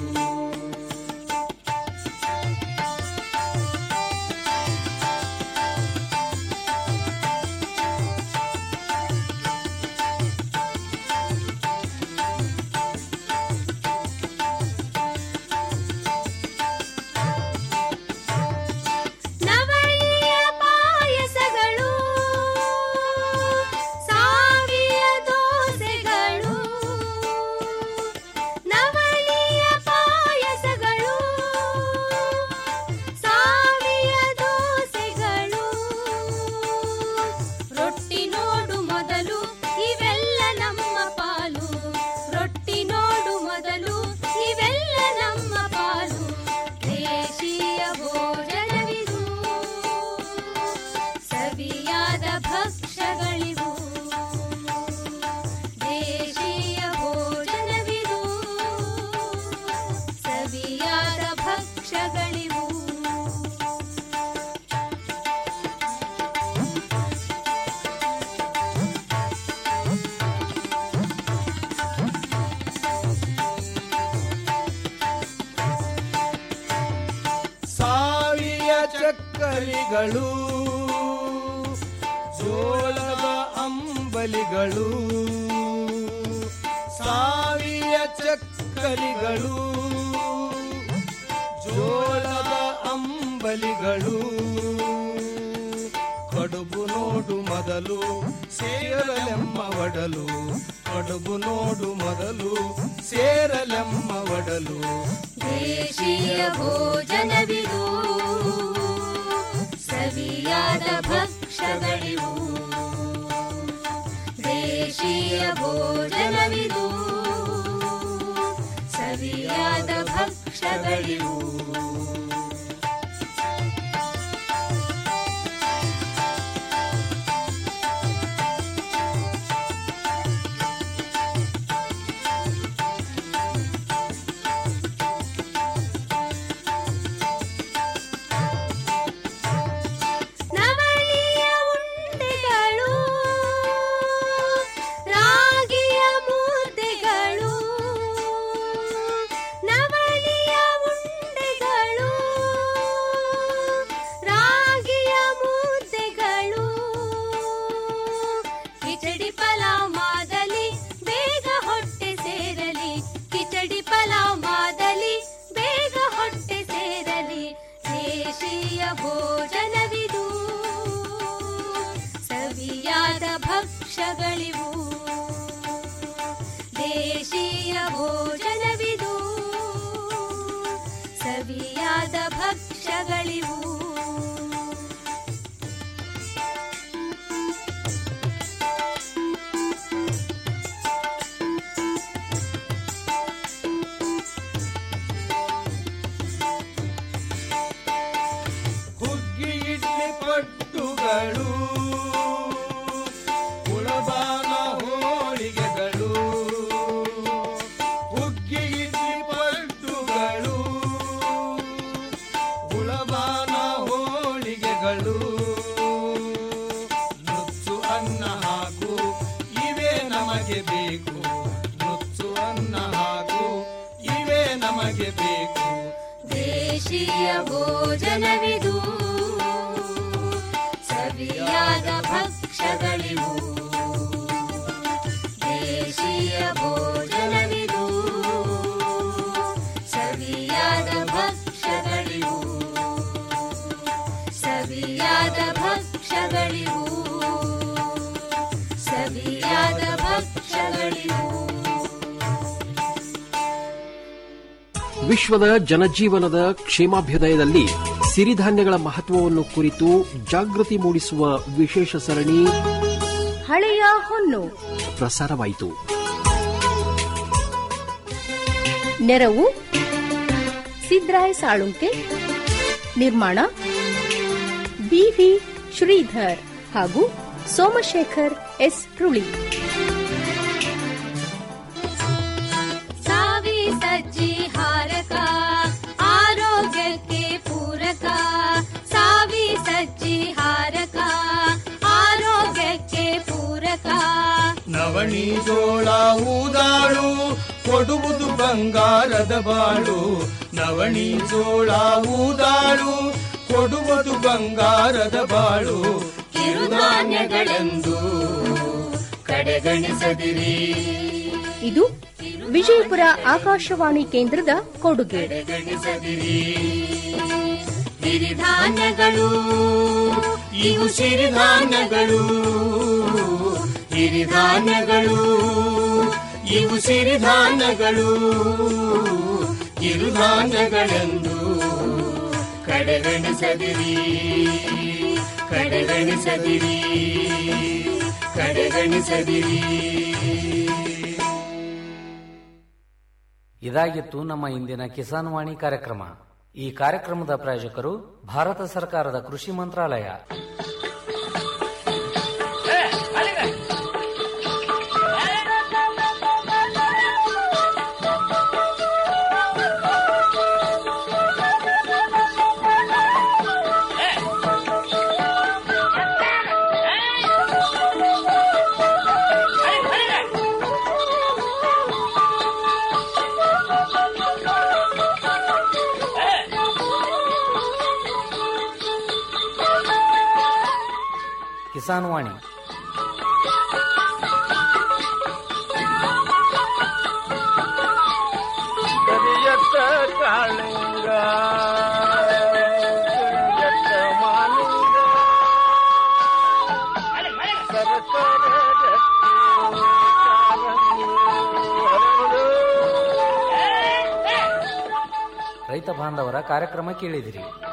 ನವಳಿಯ ಪಾಯಸಗಳು ಸಾವಿಯ ದೋಸೆಗಳು ನವಳಿಯ ಪಾಯಸಗಳು ಸಾವಿಯ ದೋಸೆಗಳು ರೊಟ್ಟಿ ನೋಡು ಮೊದಲು ಇವೆಲ್ಲ ನಮ್ಮ ಪಾಲು ರೊಟ್ಟಿ ನೋಡು ಮೊದಲು ಇವೆಲ್ಲ ನಮ್ಮ ಪಾಲು ದೇಶೀಯ ಭೋಜನವಿದು ಸವಿಯಾದ ಭಕ್ಷ್ಯಗಳಿವು ದೇಶೀಯ ಭೋಜನವಿದು ಸವಿಯಾದ ಭಕ್ಷ್ಯಗಳಿವು ಸಾವಿಯ ಚಕ್ಕಲಿಗಳು ಜೋಳದ ಅಂಬಲಿಗಳು ಸಾವಿಯ ಚಕ್ಕಲಿಗಳು ಜೋಳದ ಅಂಬಲಿಗಳು ಕಡುಬು ನೋಡು ಮೊದಲು ಸೇರಲೆಮ್ಮ ಒಡಲು ಕಡುಬು ನೋಡು ಮೊದಲು ಸೇರಲೆಮ್ಮ ಒಡಲು ದೇಶೀಯ ಭೋಜನವಿದು ಸವಿಯಾದ ಭಕ್ಷ್ಯಗಳಿವು ದೇಶೀಯ ಭೋಜನವಿದು ಸವಿಯಾದ ಭಕ್ಷ್ಯಗಳಿವು ದೇಶೀಯ ಭೋಜನವಿದು ಸವಿಯಾದ ಭಕ್ಷ್ಯಗಳಿವು ಹುಗ್ಗಿ ಇಡ್ಲಿ ಪಟ್ಟುಗಳು ಕುಳಬಾನ ಹೋಳಿಗೆಗಳು ಹುಗ್ಗಿ ಇಡ್ಲಿ ಪಟ್ಟುಗಳು ಕುಳಬಾನ ಹೋಳಿಗೆಗಳು ನುಚ್ಚು ಅನ್ನ ಹಾಗೂ ಇವೇ ನಮಗೆ ಬೇಕು ನುಚ್ಚು ಅನ್ನ ಹಾಗೂ ಇವೇ ನಮಗೆ ಬೇಕು ದೇಶೀಯ ಭೋಜನವಿದು ಸವಿಯಾದ ಭಕ್ಷ್ಯಗಳಿವು ದೇಶೀಯ ಭೋಜನವಿದು ಸವಿಯಾದ ಭಕ್ಷ್ಯಗಳಿವು ಸವಿಯಾದ ಭಕ್ಷ್ಯಗಳಿವು ಸವಿಯಾದ ಭಕ್ಷ್ಯಗಳಿವು ವಿಶ್ವದ ಜನಜೀವನದ ಕ್ಷೇಮಾಭ್ಯುದಯದಲ್ಲಿ ಸಿರಿಧಾನ್ಯಗಳ ಮಹತ್ವವನ್ನು ಕುರಿತು ಜಾಗೃತಿ ಮೂಡಿಸುವ ವಿಶೇಷ ಸರಣಿ ಹಳೆಯ ಹೊನ್ನು ಪ್ರಸಾರವಾಯಿತು ನೆರವು ಸಿದ್ರಾಯ ಸಾಳುಂಕೆ ನಿರ್ಮಾಣ ಬಿವಿ ಶ್ರೀಧರ್ ಹಾಗೂ ಸೋಮಶೇಖರ್ ಎಸ್ ರುಳಿ ಸಾವಿ ಸಜ್ಜಿ ಹಾರಕ ಆರೋಗ್ಯಕ್ಕೆ ಪೂರಕ ಸಾವಿ ಸಜ್ಜಿ ಹಾರಕ ಆರೋಗ್ಯಕ್ಕೆ ಪೂರಕ ನವಣಿ ಜೋಳ ಊದಾಳು ಕೊಡುವುದು ಬಂಗಾರದ ಬಾಳು ನವಣಿ ಜೋಳ ಊದಾಳು ಕೊಡುವುದು ಬಂಗಾರದ ಬಾಳು ಕಿರುಧಾನ್ಯಗಳೆಂದು ಕಡೆಗಣಿಸದಿರಿ ಇದು ವಿಜಯಪುರ ಆಕಾಶವಾಣಿ ಕೇಂದ್ರದ ಕೊಡುಗೆ ಕಡೆಗಣಿಸದಿರಿ ಹಿರಿಧಾನ್ಯಗಳು ಇವು ಸಿರಿಧಾನ್ಯಗಳು ಹಿರಿಧಾನ್ಯಗಳು ಇವು ಸಿರಿಧಾನ್ಯಗಳು ಕಿರುಧಾನ್ಯಗಳೆಂದು ಕಡೆಗಣಿಸದಿರಿ ಕಡೆಗಣಿಸದಿರಿ ಕಡೆಗಣಿಸದಿರಿ ಇದಾಗಿತ್ತು ನಮ್ಮ ಇಂದಿನ ಕಿಸಾನ್ ವಾಣಿ ಕಾರ್ಯಕ್ರಮ ಈ ಕಾರ್ಯಕ್ರಮದ ಪ್ರಾಯೋಜಕರು ಭಾರತ ಸರ್ಕಾರದ ಕೃಷಿ ಮಂತ್ರಾಲಯ ಕಿಸಾನ್ ವಾಣಿ ಕರಿಯತ್ತ ಕಾಳಿಂಗ ಕರಿಯತ್ತ ಮಾಲಿಂಗ ಸರಸರ ಗಟ್ಟಿ ಕಾಲಂಗಿ ಹರಳು. ರೈತ ಬಾಂಧವರ ಕಾರ್ಯಕ್ರಮ ಕೇಳಿದಿರಿ